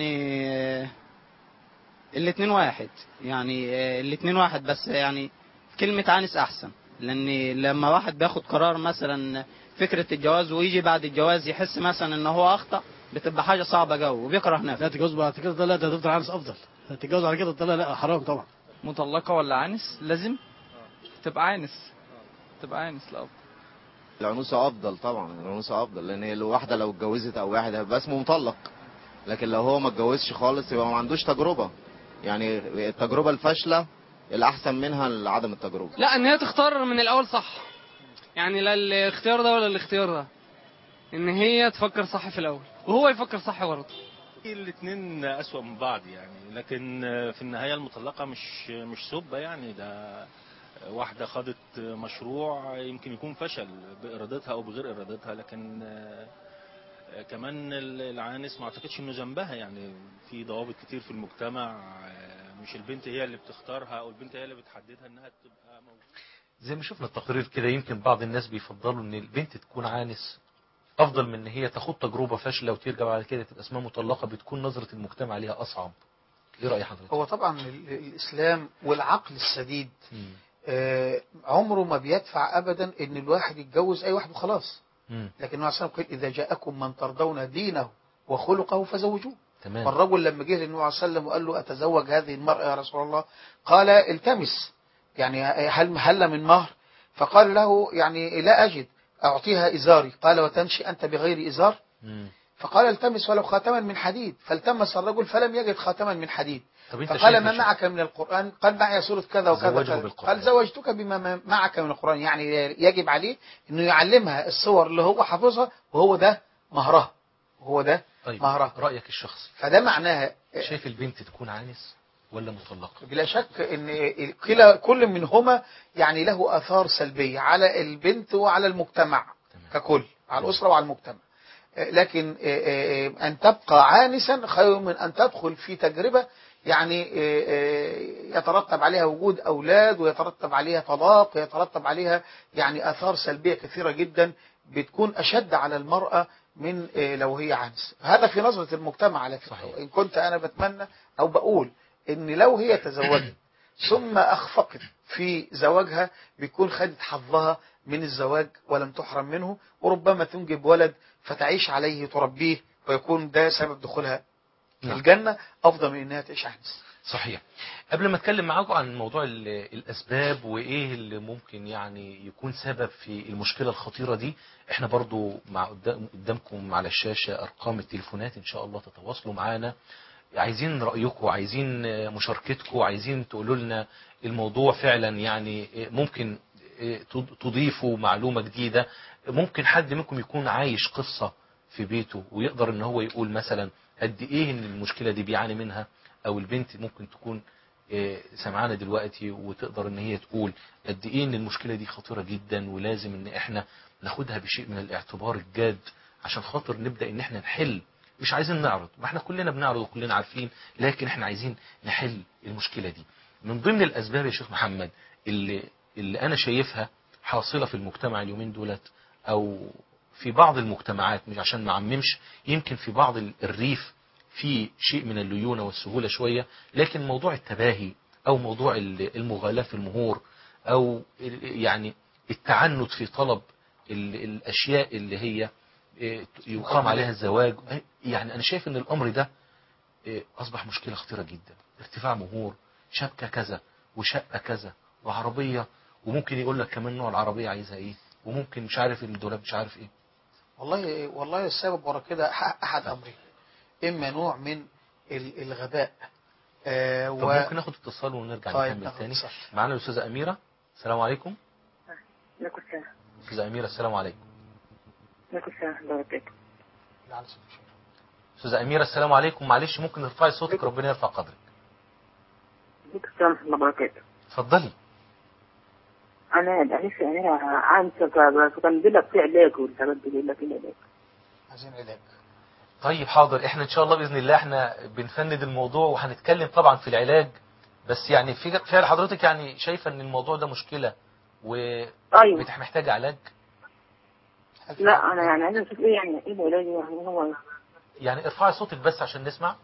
الاتنين واحد يعني آه، الاتنين واحد بس يعني كلمة عانس احسن لان لما واحد بياخد قرار مثلا فكرة الجواز ويجي بعد الجواز يحس مثلا ان هو اخطأ بتبقى حاجة صعبة جو وبيكره نفسه لا تتجوز بعد كده ده لا ده هتفضل عانس افضل تتجوز على كده ده لا لا حرام طبعا مطلقه ولا عانس لازم تبقى عانس تبقى عانس لا العنوسه افضل طبعا العنوسه افضل لان هي الواحده لو اتجوزت او واحد هيبقى اسمه مطلق لكن لو هو ما اتجوزش خالص يبقى ما عندوش تجربه يعني التجربه الفاشله الاحسن منها عدم التجربه لا ان هي تختار من الاول صح يعني لا الاختيار ده ولا الاختيار ده ان هي تفكر صح في الاول وهو يفكر صح برضه الاثنين أسوأ من بعض يعني لكن في النهاية المطلقة مش مش سبة يعني ده واحدة خدت مشروع يمكن يكون فشل بإرادتها أو بغير إرادتها لكن آه، كمان ال- العانس ما اعتقدش انه ذنبها يعني في ضوابط كتير في المجتمع آه، مش البنت هي اللي بتختارها او البنت هي اللي بتحددها انها تبقى موجودة زي ما شفنا التقرير كده يمكن بعض الناس بيفضلوا ان البنت تكون عانس افضل من ان هي تاخد تجربه فاشله وترجع بعد كده تبقى اسمها مطلقه بتكون نظره المجتمع ليها اصعب ايه راي حضرتك هو طبعا ال- الإسلام والعقل السديد آه، عمره ما بيدفع أبدا إن الواحد يتجوز أي واحد وخلاص مم. لكن النبي صلى الله عليه وسلم قال إذا جاءكم من ترضون دينه وخلقه فزوجوه تمام والرجل لما جه للنبي عليه الصلاة والسلام وقال له أتزوج هذه المرأة يا رسول الله قال التمس يعني هل هل من مهر فقال له يعني لا أجد أعطيها إزاري قال وتمشي أنت بغير إزار مم. فقال التمس ولو خاتما من حديد فالتمس الرجل فلم يجد خاتما من حديد طب انت فقال شايف ما شو- معك من القرآن قال معي سورة كذا وكذا, زوجه كذا. بالقرآن. قال زوجتك بما ما- معك من القرآن يعني يجب عليه انه يعلمها الصور اللي هو حافظها وهو ده مهرها وهو ده طيب مهرها رايك الشخصي فده معناها شايف البنت تكون عانس ولا مطلقه بلا شك ان كلا كل منهما يعني له اثار سلبيه على البنت وعلى المجتمع ككل على الاسره وعلى المجتمع آه، لكن آه، آه، ان تبقى عانسا خير من ان تدخل في تجربه يعني آه، آه، يترتب عليها وجود اولاد ويترتب عليها طلاق ويترتب عليها يعني اثار سلبيه كثيره جدا بتكون اشد على المراه من آه، لو هي عانس هذا في نظره المجتمع على فكره صحيح. ان كنت انا بتمنى او بقول ان لو هي تزوجت ثم اخفقت في زواجها بيكون خدت حظها من الزواج ولم تحرم منه وربما تنجب ولد فتعيش عليه تربيه ويكون ده سبب دخولها نعم. الجنة أفضل من إنها تعيش عنس صحيح قبل ما اتكلم معاكم عن موضوع ال- الاسباب وايه اللي ممكن يعني يكون سبب في المشكله الخطيره دي احنا برضو مع قدام قدامكم على الشاشه ارقام التليفونات ان شاء الله تتواصلوا معانا عايزين رايكم عايزين مشاركتكم عايزين تقولوا لنا الموضوع فعلا يعني ممكن تضيفوا معلومه جديده ممكن حد منكم يكون عايش قصه في بيته ويقدر ان هو يقول مثلا قد ايه ان المشكله دي بيعاني منها او البنت ممكن تكون آه، سمعانا دلوقتي وتقدر ان هي تقول قد ايه ان المشكله دي خطيره جدا ولازم ان احنا ناخدها بشيء من الاعتبار الجاد عشان خاطر نبدا ان احنا نحل مش عايزين نعرض ما احنا كلنا بنعرض وكلنا عارفين لكن احنا عايزين نحل المشكله دي من ضمن الاسباب يا شيخ محمد اللي اللي انا شايفها حاصله في المجتمع اليومين دولت او في بعض المجتمعات مش عشان ما عممش يمكن في بعض ال- الريف في شيء من الليونة والسهولة شوية لكن موضوع التباهي أو موضوع ال- المغالاة في المهور أو ال- يعني التعنت في طلب ال- الأشياء اللي هي إيه، يقام عليها الزواج يعني أنا شايف أن الأمر ده إيه، أصبح مشكلة خطيرة جدا ارتفاع مهور شبكة كذا وشقة كذا وعربية وممكن يقول لك كمان نوع العربية عايزها إيه وممكن مش عارف الدولاب مش عارف إيه والله والله السبب ورا كده ح- أحد أمرين إما نوع من ال- الغباء آه طب و... ممكن ناخد اتصال ونرجع طيب، نكمل ناخد تاني اتصال. معانا الأستاذة أميرة السلام عليكم عليكم السلام أستاذة أميرة السلام عليكم عليكم السلام ورحمة الله وبركاته أستاذة أميرة السلام عليكم معلش ممكن ترفعي صوتك ربنا يرفع قدرك عليكم السلام ورحمة الله وبركاته اتفضلي أنا أنسة أنا عانسة فكان بيقول لك في علاج والحاجات دي بيقول لك في علاج عايزين علاج طيب حاضر احنا ان شاء الله باذن الله احنا بنفند الموضوع وهنتكلم طبعا في العلاج بس يعني في فعل حضرتك يعني شايفه ان الموضوع ده مشكله و أيوة. بت- محتاجه علاج لا أنا يعني عايزة أشوف إيه يعني إيه العلاج يعني هو يعني ارفعي صوتك بس عشان نسمع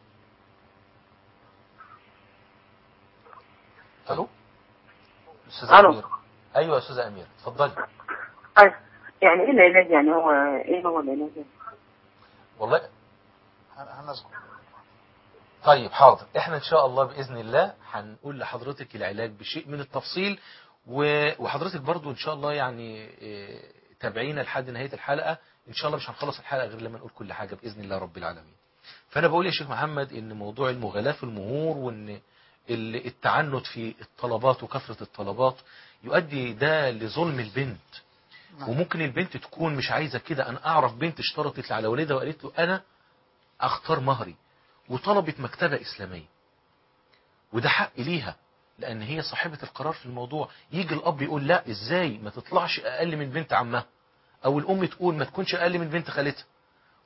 الو استاذه ألو. اميره ايوه يا استاذه اميره اتفضلي أيوة. يعني إيه العلاج يعني هو إيه هو العلاج والله هنذكر طيب حاضر احنا ان شاء الله باذن الله هنقول لحضرتك العلاج بشيء من التفصيل و- وحضرتك برضو ان شاء الله يعني إيه، تابعينا لحد نهايه الحلقه ان شاء الله مش هنخلص الحلقه غير لما نقول كل حاجه باذن الله رب العالمين فانا بقول يا شيخ محمد ان موضوع المغالاه في المهور وان ال- التعنت في الطلبات وكثره الطلبات يؤدي ده لظلم البنت وممكن البنت تكون مش عايزه كده انا اعرف بنت اشترطت على والدها وقالت له انا اختار مهري وطلبت مكتبة إسلامية وده حق ليها لأن هي صاحبة القرار في الموضوع يجي الأب يقول لا إزاي ما تطلعش أقل من بنت عمها أو الأم تقول ما تكونش أقل من بنت خالتها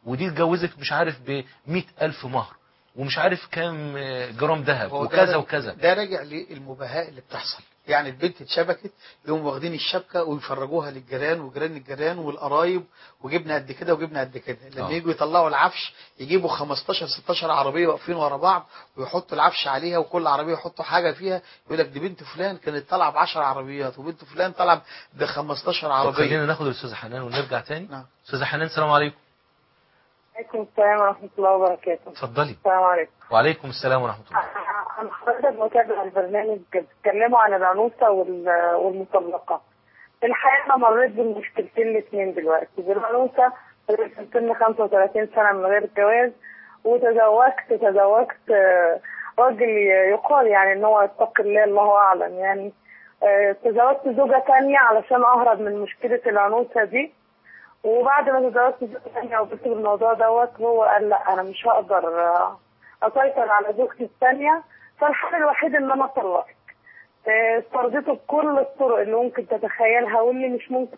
ودي اتجوزت مش عارف ب ألف مهر ومش عارف كام آه، جرام ذهب هو ده وكذا راجع- وكذا ده راجع للمباهاة اللي بتحصل يعني البنت اتشبكت يقوموا واخدين الشبكه ويفرجوها للجيران وجيران الجيران والقرايب وجبنا قد كده وجبنا قد كده لما آه. يجوا يطلعوا العفش يجيبوا 15 16 عربيه واقفين ورا بعض ويحطوا العفش عليها وكل عربيه يحطوا حاجه فيها يقول لك دي بنت فلان كانت طالعه ب 10 عربيات وبنت فلان طالعه ب 15 طب عربيه خلينا ناخد الاستاذه حنان ونرجع تاني نعم. استاذه حنان السلام عليكم عليكم السلام ورحمة الله وبركاته اتفضلي السلام عليكم وعليكم السلام ورحمه الله أنا حضرتك متابع البرنامج بتتكلموا عن العنوسة وال- والمطلقة في الحقيقة أنا مريت بالمشكلتين الاثنين دلوقتي بالعنوسة في سن 35 سنة من غير جواز وتزوجت تزوجت آه، راجل يقال يعني إن هو يتقي الله الله أعلم يعني آه، تزوجت زوجة تانية علشان أهرب من مشكلة العنوسة دي وبعد ما تزوجت زوجة تانية وقلت بالموضوع دوت هو قال لا أنا مش هقدر آه، أسيطر على زوجتي الثانية فالحل الوحيد إن أنا أطلقك آه، استرضيته بكل الطرق اللي ممكن تتخيلها واللي مش ممكن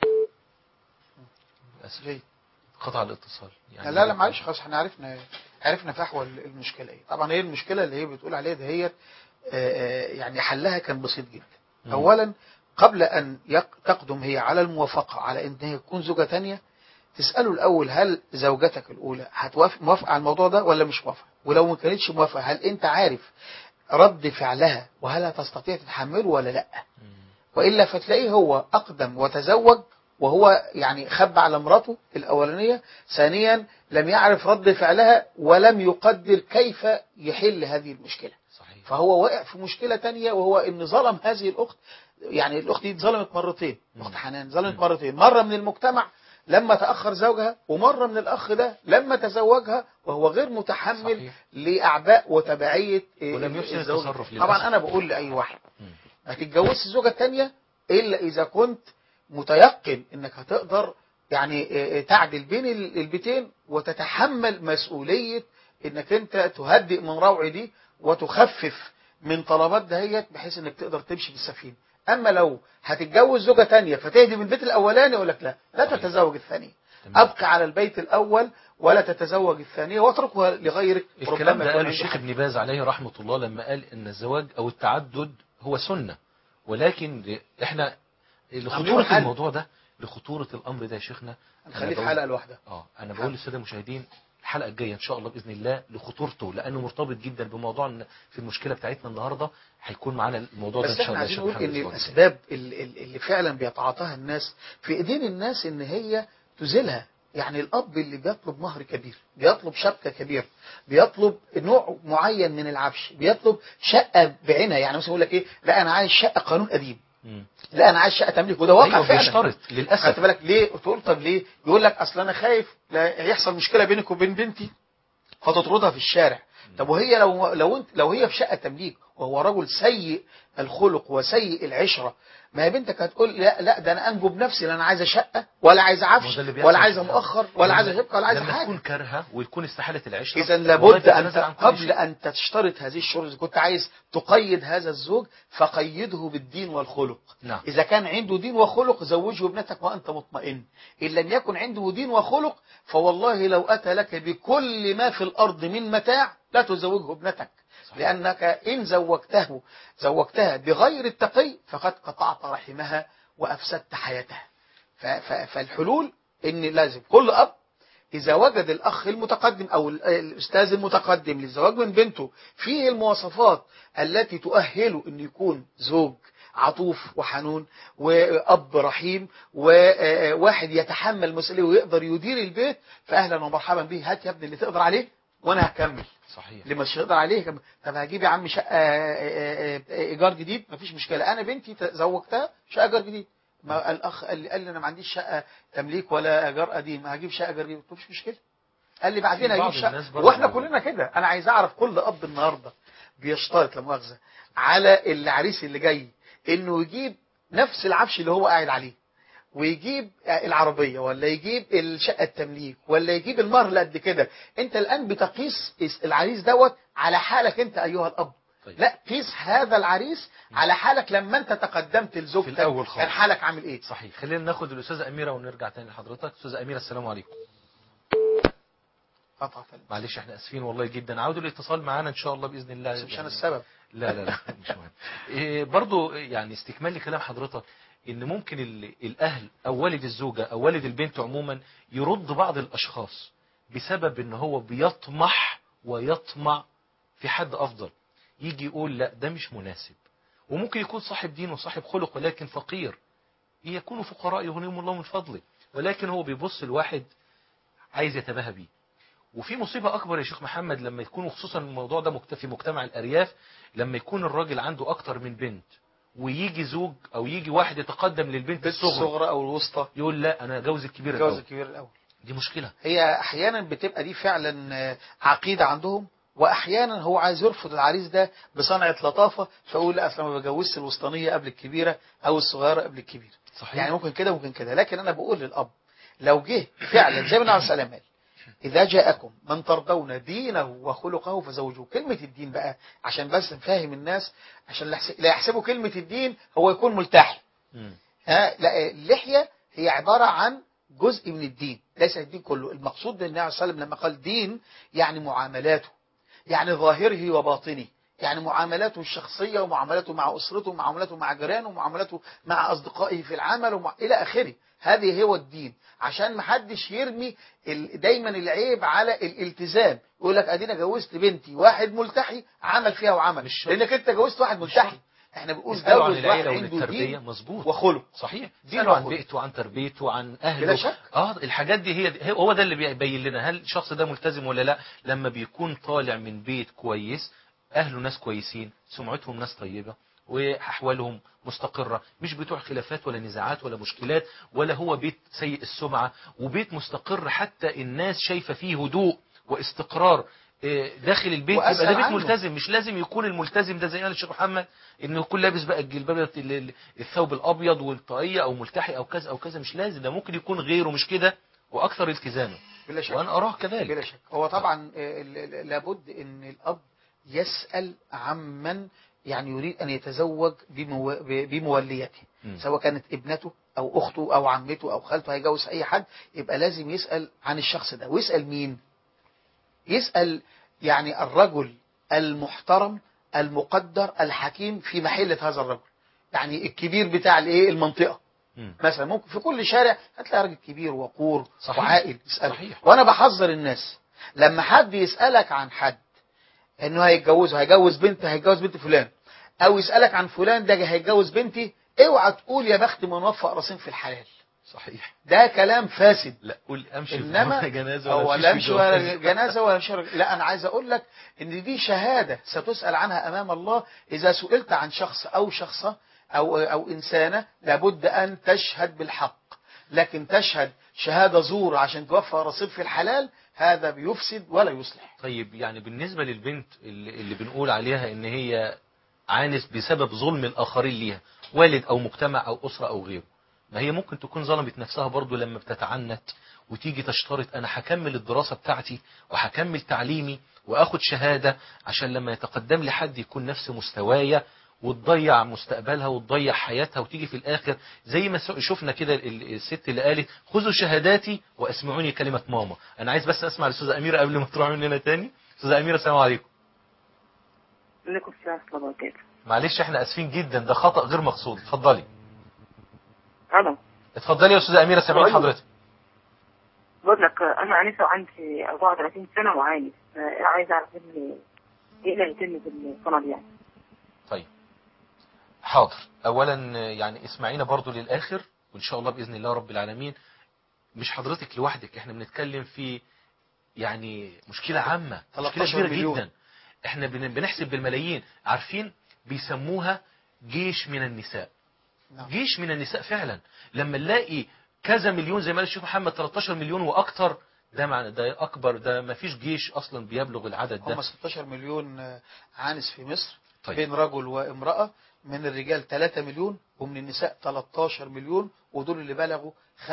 اسف قطع الاتصال يعني لا لا معلش خلاص احنا عرفنا عرفنا فحوى المشكله ايه طبعا هي المشكله اللي هي بتقول عليها ده هي يعني حلها كان بسيط جدا مم. اولا قبل ان يق- تقدم هي على الموافقه على ان هي تكون زوجه تانية تساله الاول هل زوجتك الاولى هتوافق موافقه على الموضوع ده ولا مش موافقه ولو ما كانتش موافقه هل انت عارف رد فعلها وهل هتستطيع تتحمله ولا لا والا فتلاقيه هو اقدم وتزوج وهو يعني خب على مراته الاولانيه ثانيا لم يعرف رد فعلها ولم يقدر كيف يحل هذه المشكله صحيح. فهو وقع في مشكله تانية وهو ان ظلم هذه الاخت يعني الاخت دي اتظلمت مرتين اخت حنان ظلمت مرتين مره من المجتمع لما تاخر زوجها ومره من الاخ ده لما تزوجها وهو غير متحمل صحيح. لاعباء وتبعيه إيه، ولم يحسن الزوج. التصرف طبعا للأسف. انا بقول لاي واحد ما تتجوزش الزوجة التانية إلا إذا كنت متيقن إنك هتقدر يعني آه، آه، تعدل بين ال- البيتين وتتحمل مسؤولية إنك أنت تهدئ من روع دي وتخفف من طلبات دهيت بحيث إنك تقدر تمشي في السفينة أما لو هتتجوز زوجة تانية فتهدي من البيت الأولاني يقول لك لا لا تتزوج الثانية أبقى على البيت الأول ولا تتزوج الثانية واتركها لغيرك الكلام ربما ده يكون قاله عنده الشيخ حق. ابن باز عليه رحمة الله لما قال ان الزواج او التعدد هو سنة ولكن ل- احنا لخطورة عاملين حل. الموضوع ده لخطورة الامر ده يا شيخنا أنا نخليه في بقول- حلقة لوحدها اه انا بقول للساده المشاهدين الحلقه الجايه ان شاء الله باذن الله لخطورته لانه مرتبط جدا بموضوع إن في المشكله بتاعتنا النهارده هيكون معانا الموضوع ده بس ان شاء احنا الله يا عايزين شيخ نقول محمد ان الأسبوع الجاي. الاسباب اللي, اللي فعلا بيتعاطاها الناس في ايدين الناس ان هي تزيلها يعني الاب اللي بيطلب مهر كبير بيطلب شبكه كبيره بيطلب نوع معين من العفش بيطلب شقه بعينها يعني مثلا يقول لك ايه لا انا عايز شقه قانون قديم مم. لا انا عايز شقه تمليك وده واقع أيوة، فعلا بيشترط للأسف. خدت بالك ليه تقول طب ليه يقول لك اصل انا خايف لا يحصل مشكله بينك وبين بنتي فتطردها في الشارع طب وهي لو لو انت لو هي في شقه تمليك وهو رجل سيء الخلق وسيء العشره ما هي بنتك هتقول لا لا ده انا انجو بنفسي لا انا عايزه شقه ولا عايزه ما هو عفش ده اللي بيحصل ولا عايزه في مؤخر ولا عايزه شبكه ولا عايزه لما حاجه تكون كارهه ويكون استحالت العشره إذا والله لابد أن تتنازل عن كل قبل شيء. أن تشترط هذه الشروط إذا كنت عايز تقيد هذا الزوج فقيده بالدين والخلق نعم إذا كان عنده دين وخلق زوجه ابنتك وأنت مطمئن إن لم يكن عنده دين وخلق فوالله لو أتى لك بكل ما في الأرض من متاع لا تزوجه ابنتك لأنك إن زوجته زوجتها بغير التقي فقد قطعت رحمها وأفسدت حياتها ف- ف- فالحلول إن لازم كل أب إذا وجد الأخ المتقدم أو ال- الأستاذ المتقدم للزواج من بنته فيه المواصفات التي تؤهله أن يكون زوج عطوف وحنون وأب رحيم وواحد يتحمل المسؤولية ويقدر يدير البيت فأهلا ومرحبا به هات يا ابني اللي تقدر عليه وأنا هكمل صحيح اللي مش هيقدر عليه كم- طب هجيب يا عم شقة آه، آه، آه، ايجار جديد مفيش مشكلة انا بنتي ت- زوجتها شقة ايجار جديد ما الاخ قال لي, قال لي انا ما عنديش شقة تمليك ولا ايجار قديم هجيب شقة ايجار جديد قلت له مفيش مشكلة قال لي بعدين في هجيب بعض شقة الناس برضه واحنا موجود. كلنا كده انا عايز اعرف كل اب النهارده بيشترط لا مؤاخذة على العريس اللي جاي انه يجيب نفس العفش اللي هو قاعد عليه ويجيب العربية ولا يجيب الشقة التمليك ولا يجيب المهر اللي قد كده انت الان بتقيس العريس دوت على حالك انت ايها الاب طيب. لا قيس هذا العريس على حالك لما انت تقدمت لزوجتك في الأول خالص. كان حالك عامل ايه صحيح خلينا ناخد الأستاذة أميرة ونرجع تاني لحضرتك أستاذة أميرة السلام عليكم قطع معلش احنا اسفين والله جدا عودوا الاتصال معانا ان شاء الله باذن الله بس مش يعني- أنا السبب. لا لا لا مش مهم إيه برضو يعني استكمال لكلام حضرتك ان ممكن ال- الاهل او والد الزوجه او والد البنت عموما يرد بعض الاشخاص بسبب ان هو بيطمح ويطمع في حد افضل يجي يقول لا ده مش مناسب وممكن يكون صاحب دين وصاحب خلق ولكن فقير يكونوا فقراء يغنيهم الله من فضله ولكن هو بيبص الواحد عايز يتباهى بيه وفي مصيبة أكبر يا شيخ محمد لما يكون خصوصا الموضوع ده مكت- في مجتمع الأرياف لما يكون الراجل عنده أكتر من بنت ويجي زوج أو يجي واحد يتقدم للبنت الصغرى الصغرى او الوسطى يقول لا أنا جوز الكبير الجواز الأول الكبير الاول دي مشكلة هي احيانا بتبقى دي فعلا آه، عقيده عندهم واحيانا هو عايز يرفض العريس ده بصنعه لطافه فيقول لا اصل ما بجوزش الوسطانيه قبل الكبيره او الصغيره قبل الكبيره صحيح. يعني ممكن كده ممكن كده لكن انا بقول للاب لو جه فعلا زي ما النبي عليه السلام قال إذا جاءكم من ترضون دينه وخلقه فزوجوه كلمة الدين بقى عشان بس نفهم الناس عشان لا يحس- لا يحسبوا كلمة الدين هو يكون ملتحي ها لا اللحية هي عبارة عن جزء من الدين ليس الدين كله المقصود بالنبي عليه الصلاة والسلام لما قال دين يعني معاملاته يعني ظاهره وباطنه يعني معاملاته الشخصية ومعاملاته مع أسرته ومعاملاته مع جيرانه ومعاملاته مع أصدقائه في العمل ومع إلى آخره هذه هو الدين عشان ما حدش يرمي ال- دايما العيب على الالتزام يقول لك ادينا جوزت بنتي واحد ملتحي عمل فيها وعمل لانك انت جوزت واحد ملتحي احنا بنقول اسألوا عن جوز واحد العيلة عنده والتربية دين مظبوط وخلق صحيح دين اسألوا عن وخلق. بيئته وعن تربيته عن أهله بلا شك. اه الحاجات دي هي هو ده اللي بيبين لنا هل الشخص ده ملتزم ولا لا لما بيكون طالع من بيت كويس أهله ناس كويسين سمعتهم ناس طيبة وأحوالهم مستقرة مش بتوع خلافات ولا نزاعات ولا مشكلات ولا هو بيت سيء السمعة وبيت مستقر حتى الناس شايفة فيه هدوء واستقرار إيه، داخل البيت يبقى وأسأل ده بيت عنه. ملتزم مش لازم يكون الملتزم ده زي ما قال الشيخ محمد انه يكون لابس بقى الجلباب ال- ال- الثوب الابيض والطاقيه او ملتحي او كذا او كذا مش لازم ده ممكن يكون غيره مش كده واكثر التزاما بلا شك وانا اراه كذلك بلا شك هو طبعا آه، ال- ال- لابد ان الاب يسأل عمن يعني يريد ان يتزوج بمو- ب- بموليته مم. سواء كانت ابنته او اخته او عمته او خالته هيجوز اي حد يبقى لازم يسأل عن الشخص ده ويسأل مين يسأل يعني الرجل المحترم المقدر الحكيم في محلة هذا الرجل يعني الكبير بتاع الايه المنطقة مم. مثلا ممكن في كل شارع هتلاقي راجل كبير وقور صحيح. وعاقل يسأله صحيح. وانا بحذر الناس لما حد يسألك عن حد انه هيتجوزه هيجوز بنت هيتجوز بنت فلان او يسألك عن فلان ده هيتجوز بنتي اوعى تقول يا بخت من وفق راسين في الحلال صحيح ده كلام فاسد لا قول امشي انما في جنازه هو ولا لا أمشي امشي في ولا جوازة. جنازه ولا شر لا انا عايز اقول لك ان دي شهاده ستسال عنها امام الله اذا سئلت عن شخص او شخصه او او انسانه لابد ان تشهد بالحق لكن تشهد شهاده زور عشان توفى رصيد في الحلال هذا بيفسد ولا يصلح طيب يعني بالنسبه للبنت اللي, اللي بنقول عليها ان هي عانس بسبب ظلم الاخرين ليها والد او مجتمع او اسره او غيره ما هي ممكن تكون ظلمت نفسها برضو لما بتتعنت وتيجي تشترط انا هكمل الدراسة بتاعتي وهكمل تعليمي واخد شهادة عشان لما يتقدم لي حد يكون نفس مستوايا وتضيع مستقبلها وتضيع حياتها وتيجي في الاخر زي ما شفنا كده ال- الست اللي قالت خذوا شهاداتي واسمعوني كلمة ماما انا عايز بس اسمع الاستاذة اميرة قبل ما تروح مننا تاني استاذة اميرة السلام عليكم عليكم السلام ورحمة الله وبركاته معلش احنا اسفين جدا ده خطأ غير مقصود اتفضلي ألو اتفضلي يا استاذة اميرة سامعين أيوة. حضرتك بقول لك أنا أنسة وعندي 34 سنة وعانس عايزة أعرف إيه إيه اللي هيتم في السنة دي يعني طيب حاضر اولا يعني اسمعينا برضو للاخر وان شاء الله باذن الله رب العالمين مش حضرتك لوحدك احنا بنتكلم في يعني مشكلة عامة مشكلة 13 كبيرة مليون. جدا احنا بن- بنحسب بالملايين عارفين بيسموها جيش من النساء نعم. جيش من النساء فعلا لما نلاقي كذا مليون زي ما قال الشيخ محمد 13 مليون واكتر ده معنى ده اكبر ده ما فيش جيش اصلا بيبلغ العدد ده هم 16 مليون آه، عانس في مصر طيب. بين رجل وامرأة من الرجال 3 مليون ومن النساء 13 مليون ودول اللي بلغوا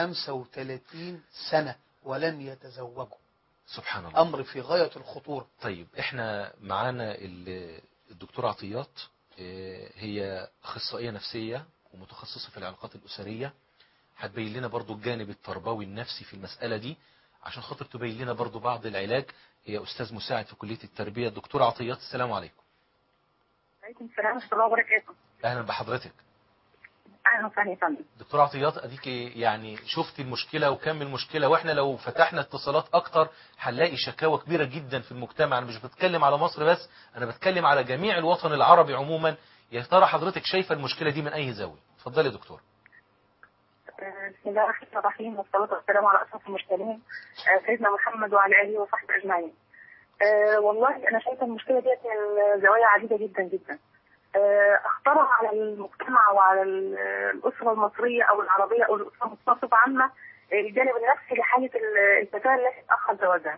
35 سنة ولم يتزوجوا سبحان الله أمر في غاية الخطورة طيب احنا معانا ال- الدكتورة عطيات اه، هي اخصائية نفسية ومتخصصة في العلاقات الأسرية هتبين لنا برضو الجانب التربوي النفسي في المسألة دي عشان خاطر تبين لنا برضو بعض العلاج هي أستاذ مساعد في كلية التربية الدكتورة عطيات السلام عليكم عليكم السلام ورحمة الله وبركاته أهلا بحضرتك أهلا وسهلا يا فندم دكتورة عطيات أديك يعني شفت المشكلة وكم المشكلة وإحنا لو فتحنا اتصالات أكتر هنلاقي شكاوى كبيرة جدا في المجتمع أنا مش بتكلم على مصر بس أنا بتكلم على جميع الوطن العربي عموما يا ترى حضرتك شايفة المشكلة دي من أي زاوية اتفضلي يا دكتور آه، بسم الله الرحمن الرحيم والصلاة والسلام على أشرف المرسلين آه، سيدنا محمد وعلى آله وصحبه أجمعين آه، والله أنا شايفة المشكلة ديت من زوايا عديدة جدا جدا آه، أخطرها على المجتمع وعلى ال- الأسرة المصرية أو العربية أو الأسرة المصرية بصفة عامة آه، الجانب النفسي لحالة ال- الفتاة التي تأخر زواجها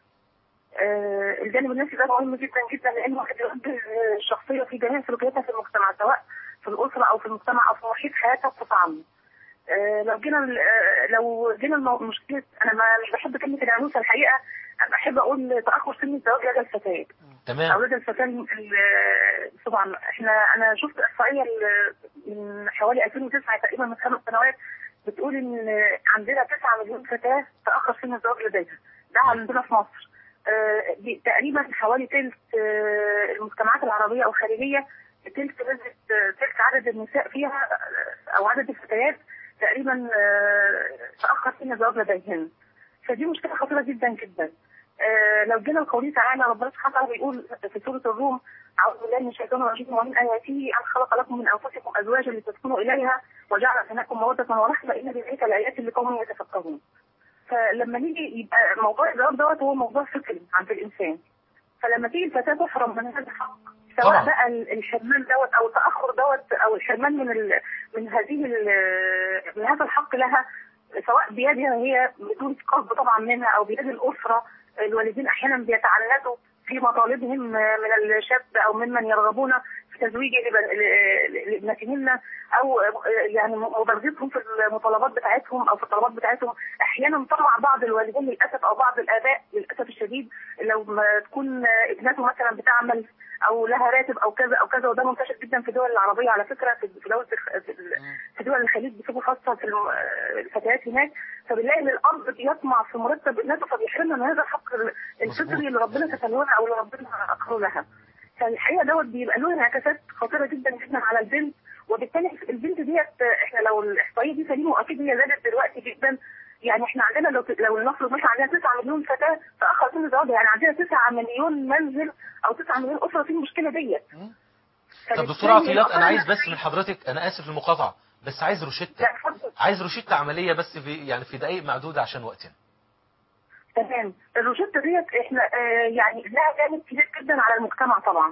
آه، الجانب النفسي ده مهم جدا جدا لانه واحد يوجه الشخصيه في جميع سلوكياتها في المجتمع سواء في الاسره او في المجتمع او في محيط حياتها بصفه عامه. آه، لو جينا ال- آه، لو جينا المو- مشكله انا ما مش بحب كلمه العنوسه الحقيقه أنا بحب اقول تاخر سن الزواج لدى الفتيات. تمام او لدى الفتاه ال- ال- طبعا احنا انا شفت احصائيه ال- من حوالي 2009 تقريبا من خمس سنوات بتقول ان عندنا 9 مليون فتاه تاخر سن الزواج لديها ده عندنا في مصر آه، دي تقريبا حوالي ثلث آه، المجتمعات العربيه او الخارجيه ثلث نسبه آه، ثلث عدد النساء فيها آه، او عدد الفتيات تقريبا آه، تاخر سن الزواج لديهن فدي مشكله خطيره جدا جدا آه، لو جينا لقوله تعالى ربنا سبحانه وتعالى بيقول في سوره الروم اعوذ بالله من الشيطان الرجيم ومن اياته ان خلق لكم من انفسكم ازواجا لتسكنوا اليها وجعل بينكم موده ورحمه ان في ذلك لايات لقوم يتفكرون فلما نيجي يبقى موضوع الزواج دوت هو موضوع فكري عند الانسان فلما تيجي الفتاه تحرم من هذا الحق سواء طبعا. بقى ال- الحرمان دوت او التاخر دوت او الحرمان من ال من هذه ال- من هذا الحق لها سواء بيدها هي بدون قصد طبعا منها او بيد الاسره الوالدين احيانا بيتعنتوا في مطالبهم من الشاب او ممن يرغبون في تزويج لب- ل- لابنتهن او يعني مبالغتهم في المطالبات بتاعتهم او في الطلبات بتاعتهم احيانا طمع بعض الوالدين للاسف او بعض الاباء للاسف الشديد لو ما تكون ابنته مثلا بتعمل او لها راتب او كذا او كذا وده منتشر جدا في الدول العربيه على فكره في في دول في ال- في دول الخليج بصفه خاصه في الم- الفتيات هناك فبنلاقي ان الاب بيطمع في مرتب ابنته فبيحرمها من هذا الحق الفطري اللي ربنا كتبه لها او اللي ربنا اقره لها فالحقيقه دوت بيبقى له انعكاسات خطيره جدا جدا على البنت وبالتالي البنت ديت احنا لو الاحصائيه دي سليمه واكيد هي زادت دلوقتي جدا يعني احنا عندنا لو لو نفرض مثلا عندنا 9 مليون فتاه تاخر سن الزواج يعني عندنا 9 مليون منزل او 9 مليون اسره في المشكله ديت طب دكتورة عطيات أنا عايز بس من حضرتك أنا آسف للمقاطعة بس عايز روشتة عايز روشتة عملية بس في يعني في دقائق معدودة عشان وقتنا تمام الروشته ديت احنا آه يعني لها جانب كبير جدا على المجتمع طبعا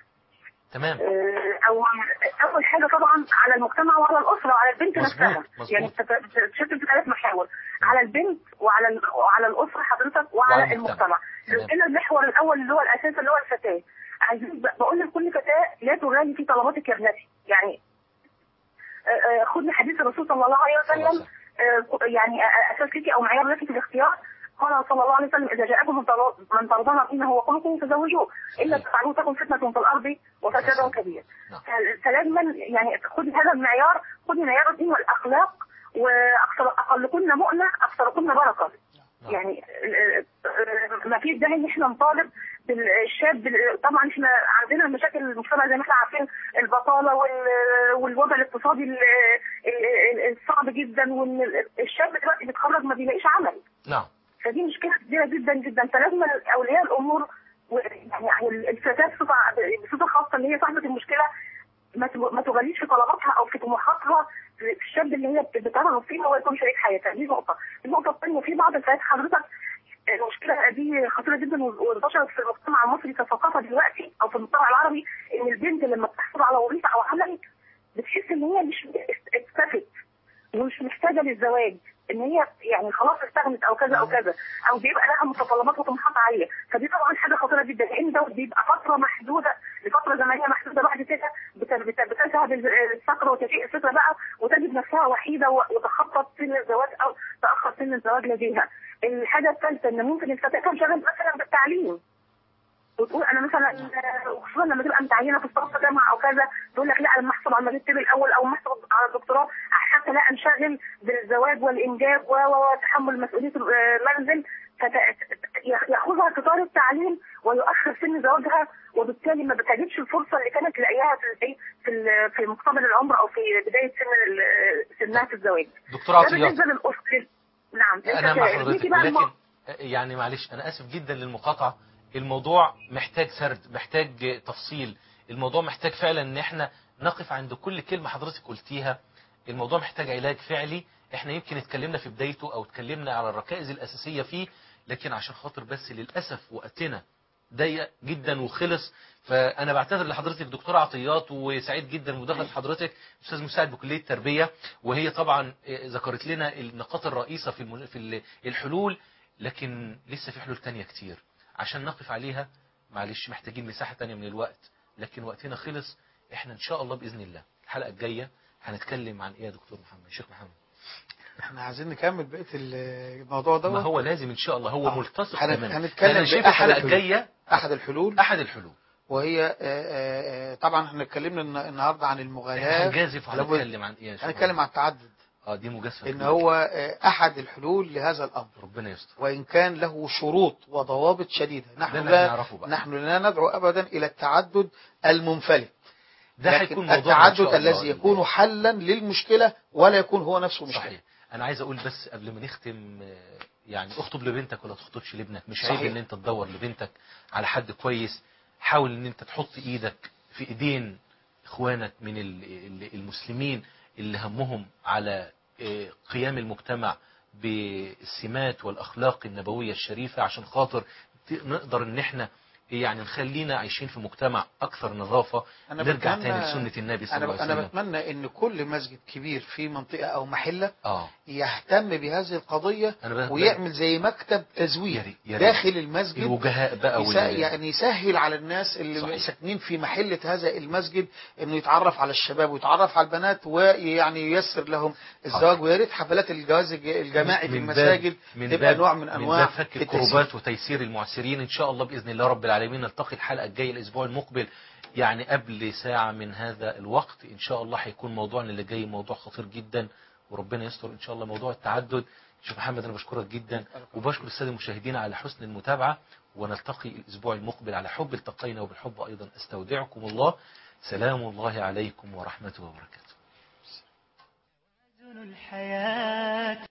تمام آه، او اول حاجه طبعا على المجتمع وعلى الاسره وعلى البنت مظبوط، نفسها مظبوط. يعني بتت- بتتشكل في ثلاث محاور على البنت وعلى ال- وعلى الاسره حضرتك وعلى وعلى المجتمع. المجتمع لو جينا المحور الاول اللي هو الاساس اللي هو الفتاه عايزين ب- بقول لكل فتاه لا تغالي في طلباتك يا ابنتي يعني آه، آه، خدي حديث الرسول صلى الله عليه وسلم آه، يعني آه، اساس ليكي او معيار لك في الاختيار قال صلى الله عليه وسلم اذا جاءكم من طل- من ترضون دينه وخلقه فزوجوه الا تفعلوا تكن فتنه في الارض وفساد كبير ف- فلازما يعني خدي هذا المعيار خدي معيار الدين والاخلاق واكثر اقلكن مؤنه اكثركن بركه يعني آه، آه، ما فيش داعي ان احنا نطالب بالشاب بال- طبعا احنا عندنا مشاكل المجتمع زي ما احنا عارفين البطاله وال- والوضع الاقتصادي ال- ال- ال- الصعب جدا وان ال- الشاب دلوقتي بيتخرج ما بيلاقيش عمل نعم فدي مشكله كبيره جدا جدا فلازم اولياء الامور و- يعني أو الفتاه بصفه بصفه خاصه اللي هي صاحبه المشكله ما ت- ما تغليش في طلباتها او في طموحاتها في الشاب اللي هي بترغب فيه هو يكون شريك حياتها دي نقطه النقطه الثانيه في بعض الفتيات حضرتك المشكله دي خطيره جدا وانتشرت في المجتمع المصري كثقافه دلوقتي او في المجتمع العربي ان البنت لما بتحصل على وظيفه او عمل بتحس ان هي مش اكتفت ومش محتاجه للزواج ان هي يعني خلاص استغنت او كذا او كذا او بيبقى لها متطلبات وطموحات عاليه فدي طبعا حاجه خطيره جدا لان ده بيبقى فتره محدوده لفتره زمنيه محدوده بعد كده بت- بت- بتذهب الفقر وتجيء الفكره بقى وتجد نفسها وحيده و- وتخطط سن الزواج او تاخر سن الزواج لديها الحاجه الثالثه ان ممكن الفتاه تنشغل مثلا بالتعليم وتقول انا مثلا آه، وخصوصا لما تبقى متعينه في الصف جامعه او كذا تقول لك لا انا محسب على الماجستير الاول او محسب على الدكتوراه حتى لا انشغل بالزواج والانجاب و- و- وتحمل مسؤوليه المنزل فياخذها في طار التعليم ويؤخر سن زواجها وبالتالي ما بتجدش الفرصه اللي كانت تلاقيها في الإيه؟ في ال- في مقتبل العمر او في بدايه سن ال- سنها في الزواج. دكتور ده عطيات بالنسبه للاسر نعم انا مع نيجي حضرتك بقى ولكن الم- يعني معلش انا اسف جدا للمقاطعه الموضوع محتاج سرد محتاج تفصيل الموضوع محتاج فعلا ان احنا نقف عند كل كلمه حضرتك قلتيها الموضوع محتاج علاج فعلي احنا يمكن اتكلمنا في بدايته او اتكلمنا على الركائز الاساسيه فيه لكن عشان خاطر بس للاسف وقتنا ضيق جدا وخلص فانا بعتذر لحضرتك دكتور عطيات وسعيد جدا بمداخله حضرتك استاذ مساعد بكليه التربيه وهي طبعا آه، ذكرت لنا النقاط الرئيسه في المن- في ال- الحلول لكن لسه في حلول تانية كتير عشان نقف عليها معلش محتاجين مساحه تانية من الوقت لكن وقتنا خلص احنا ان شاء الله باذن الله الحلقه الجايه هنتكلم عن ايه يا دكتور محمد شيخ محمد احنا عايزين نكمل بقيه ال- الموضوع ده ما هو لازم ان شاء الله هو ملتصق هن- تماما هنتكلم أنا شايف بأحد الحلقه الحلول. الجايه احد الحلول احد الحلول وهي آه، آه، آه، طبعا احنا اتكلمنا الن- النهارده عن المغالاه هنجازف لابد- وهنتكلم عن ايه يا شيخ هنتكلم عن التعدد اه دي مجازفه ان كبيرة هو آه، احد الحلول لهذا الامر ربنا يستر وان كان له شروط وضوابط شديده نحن ده اللي لا نعرفه بقى. نحن لا ندعو ابدا الى التعدد المنفلت ده لكن هيكون موضوعنا إن شاء التعدد الله. الذي يكون حلا للمشكله ولا يكون هو نفسه مشكله صحيح انا عايز اقول بس قبل ما نختم آه، يعني اخطب لبنتك ولا تخطبش لابنك مش عيب صحيح. ان انت تدور لبنتك على حد كويس حاول ان انت تحط ايدك في ايدين اخوانك من ال- ال- المسلمين اللي همهم على آه، قيام المجتمع بالسمات والاخلاق النبويه الشريفه عشان خاطر ت- نقدر ان احنا يعني نخلينا عايشين في مجتمع اكثر نظافه أنا نرجع بتمنى- تاني لسنه النبي صلى الله انا عليه انا وسلم بتمنى ان كل مسجد كبير في منطقه او محله اه يهتم بهذه القضيه أنا بقى- ويعمل زي مكتب تزوير يا ريت. داخل المسجد الوجهاء بقى يسا- وال- يعني يسهل على الناس اللي صحيح. ساكنين في محلة هذا المسجد انه يتعرف على الشباب ويتعرف على البنات ويعني ييسر لهم الزواج ويا ريت حفلات الجواز الج- الجماعي في من باب- المساجد من تبقى باب نوع من من انواع باب فك التيسير. الكروبات وتيسير المعسرين ان شاء الله باذن الله رب العالمين نلتقي الحلقه الجايه الاسبوع المقبل يعني قبل ساعه من هذا الوقت ان شاء الله هيكون موضوعنا اللي جاي موضوع خطير جدا وربنا يستر ان شاء الله موضوع التعدد شيخ محمد انا بشكرك جدا وبشكر الساده المشاهدين على حسن المتابعه ونلتقي الاسبوع المقبل على حب التقينا وبالحب ايضا استودعكم الله سلام الله عليكم ورحمته وبركاته الحياة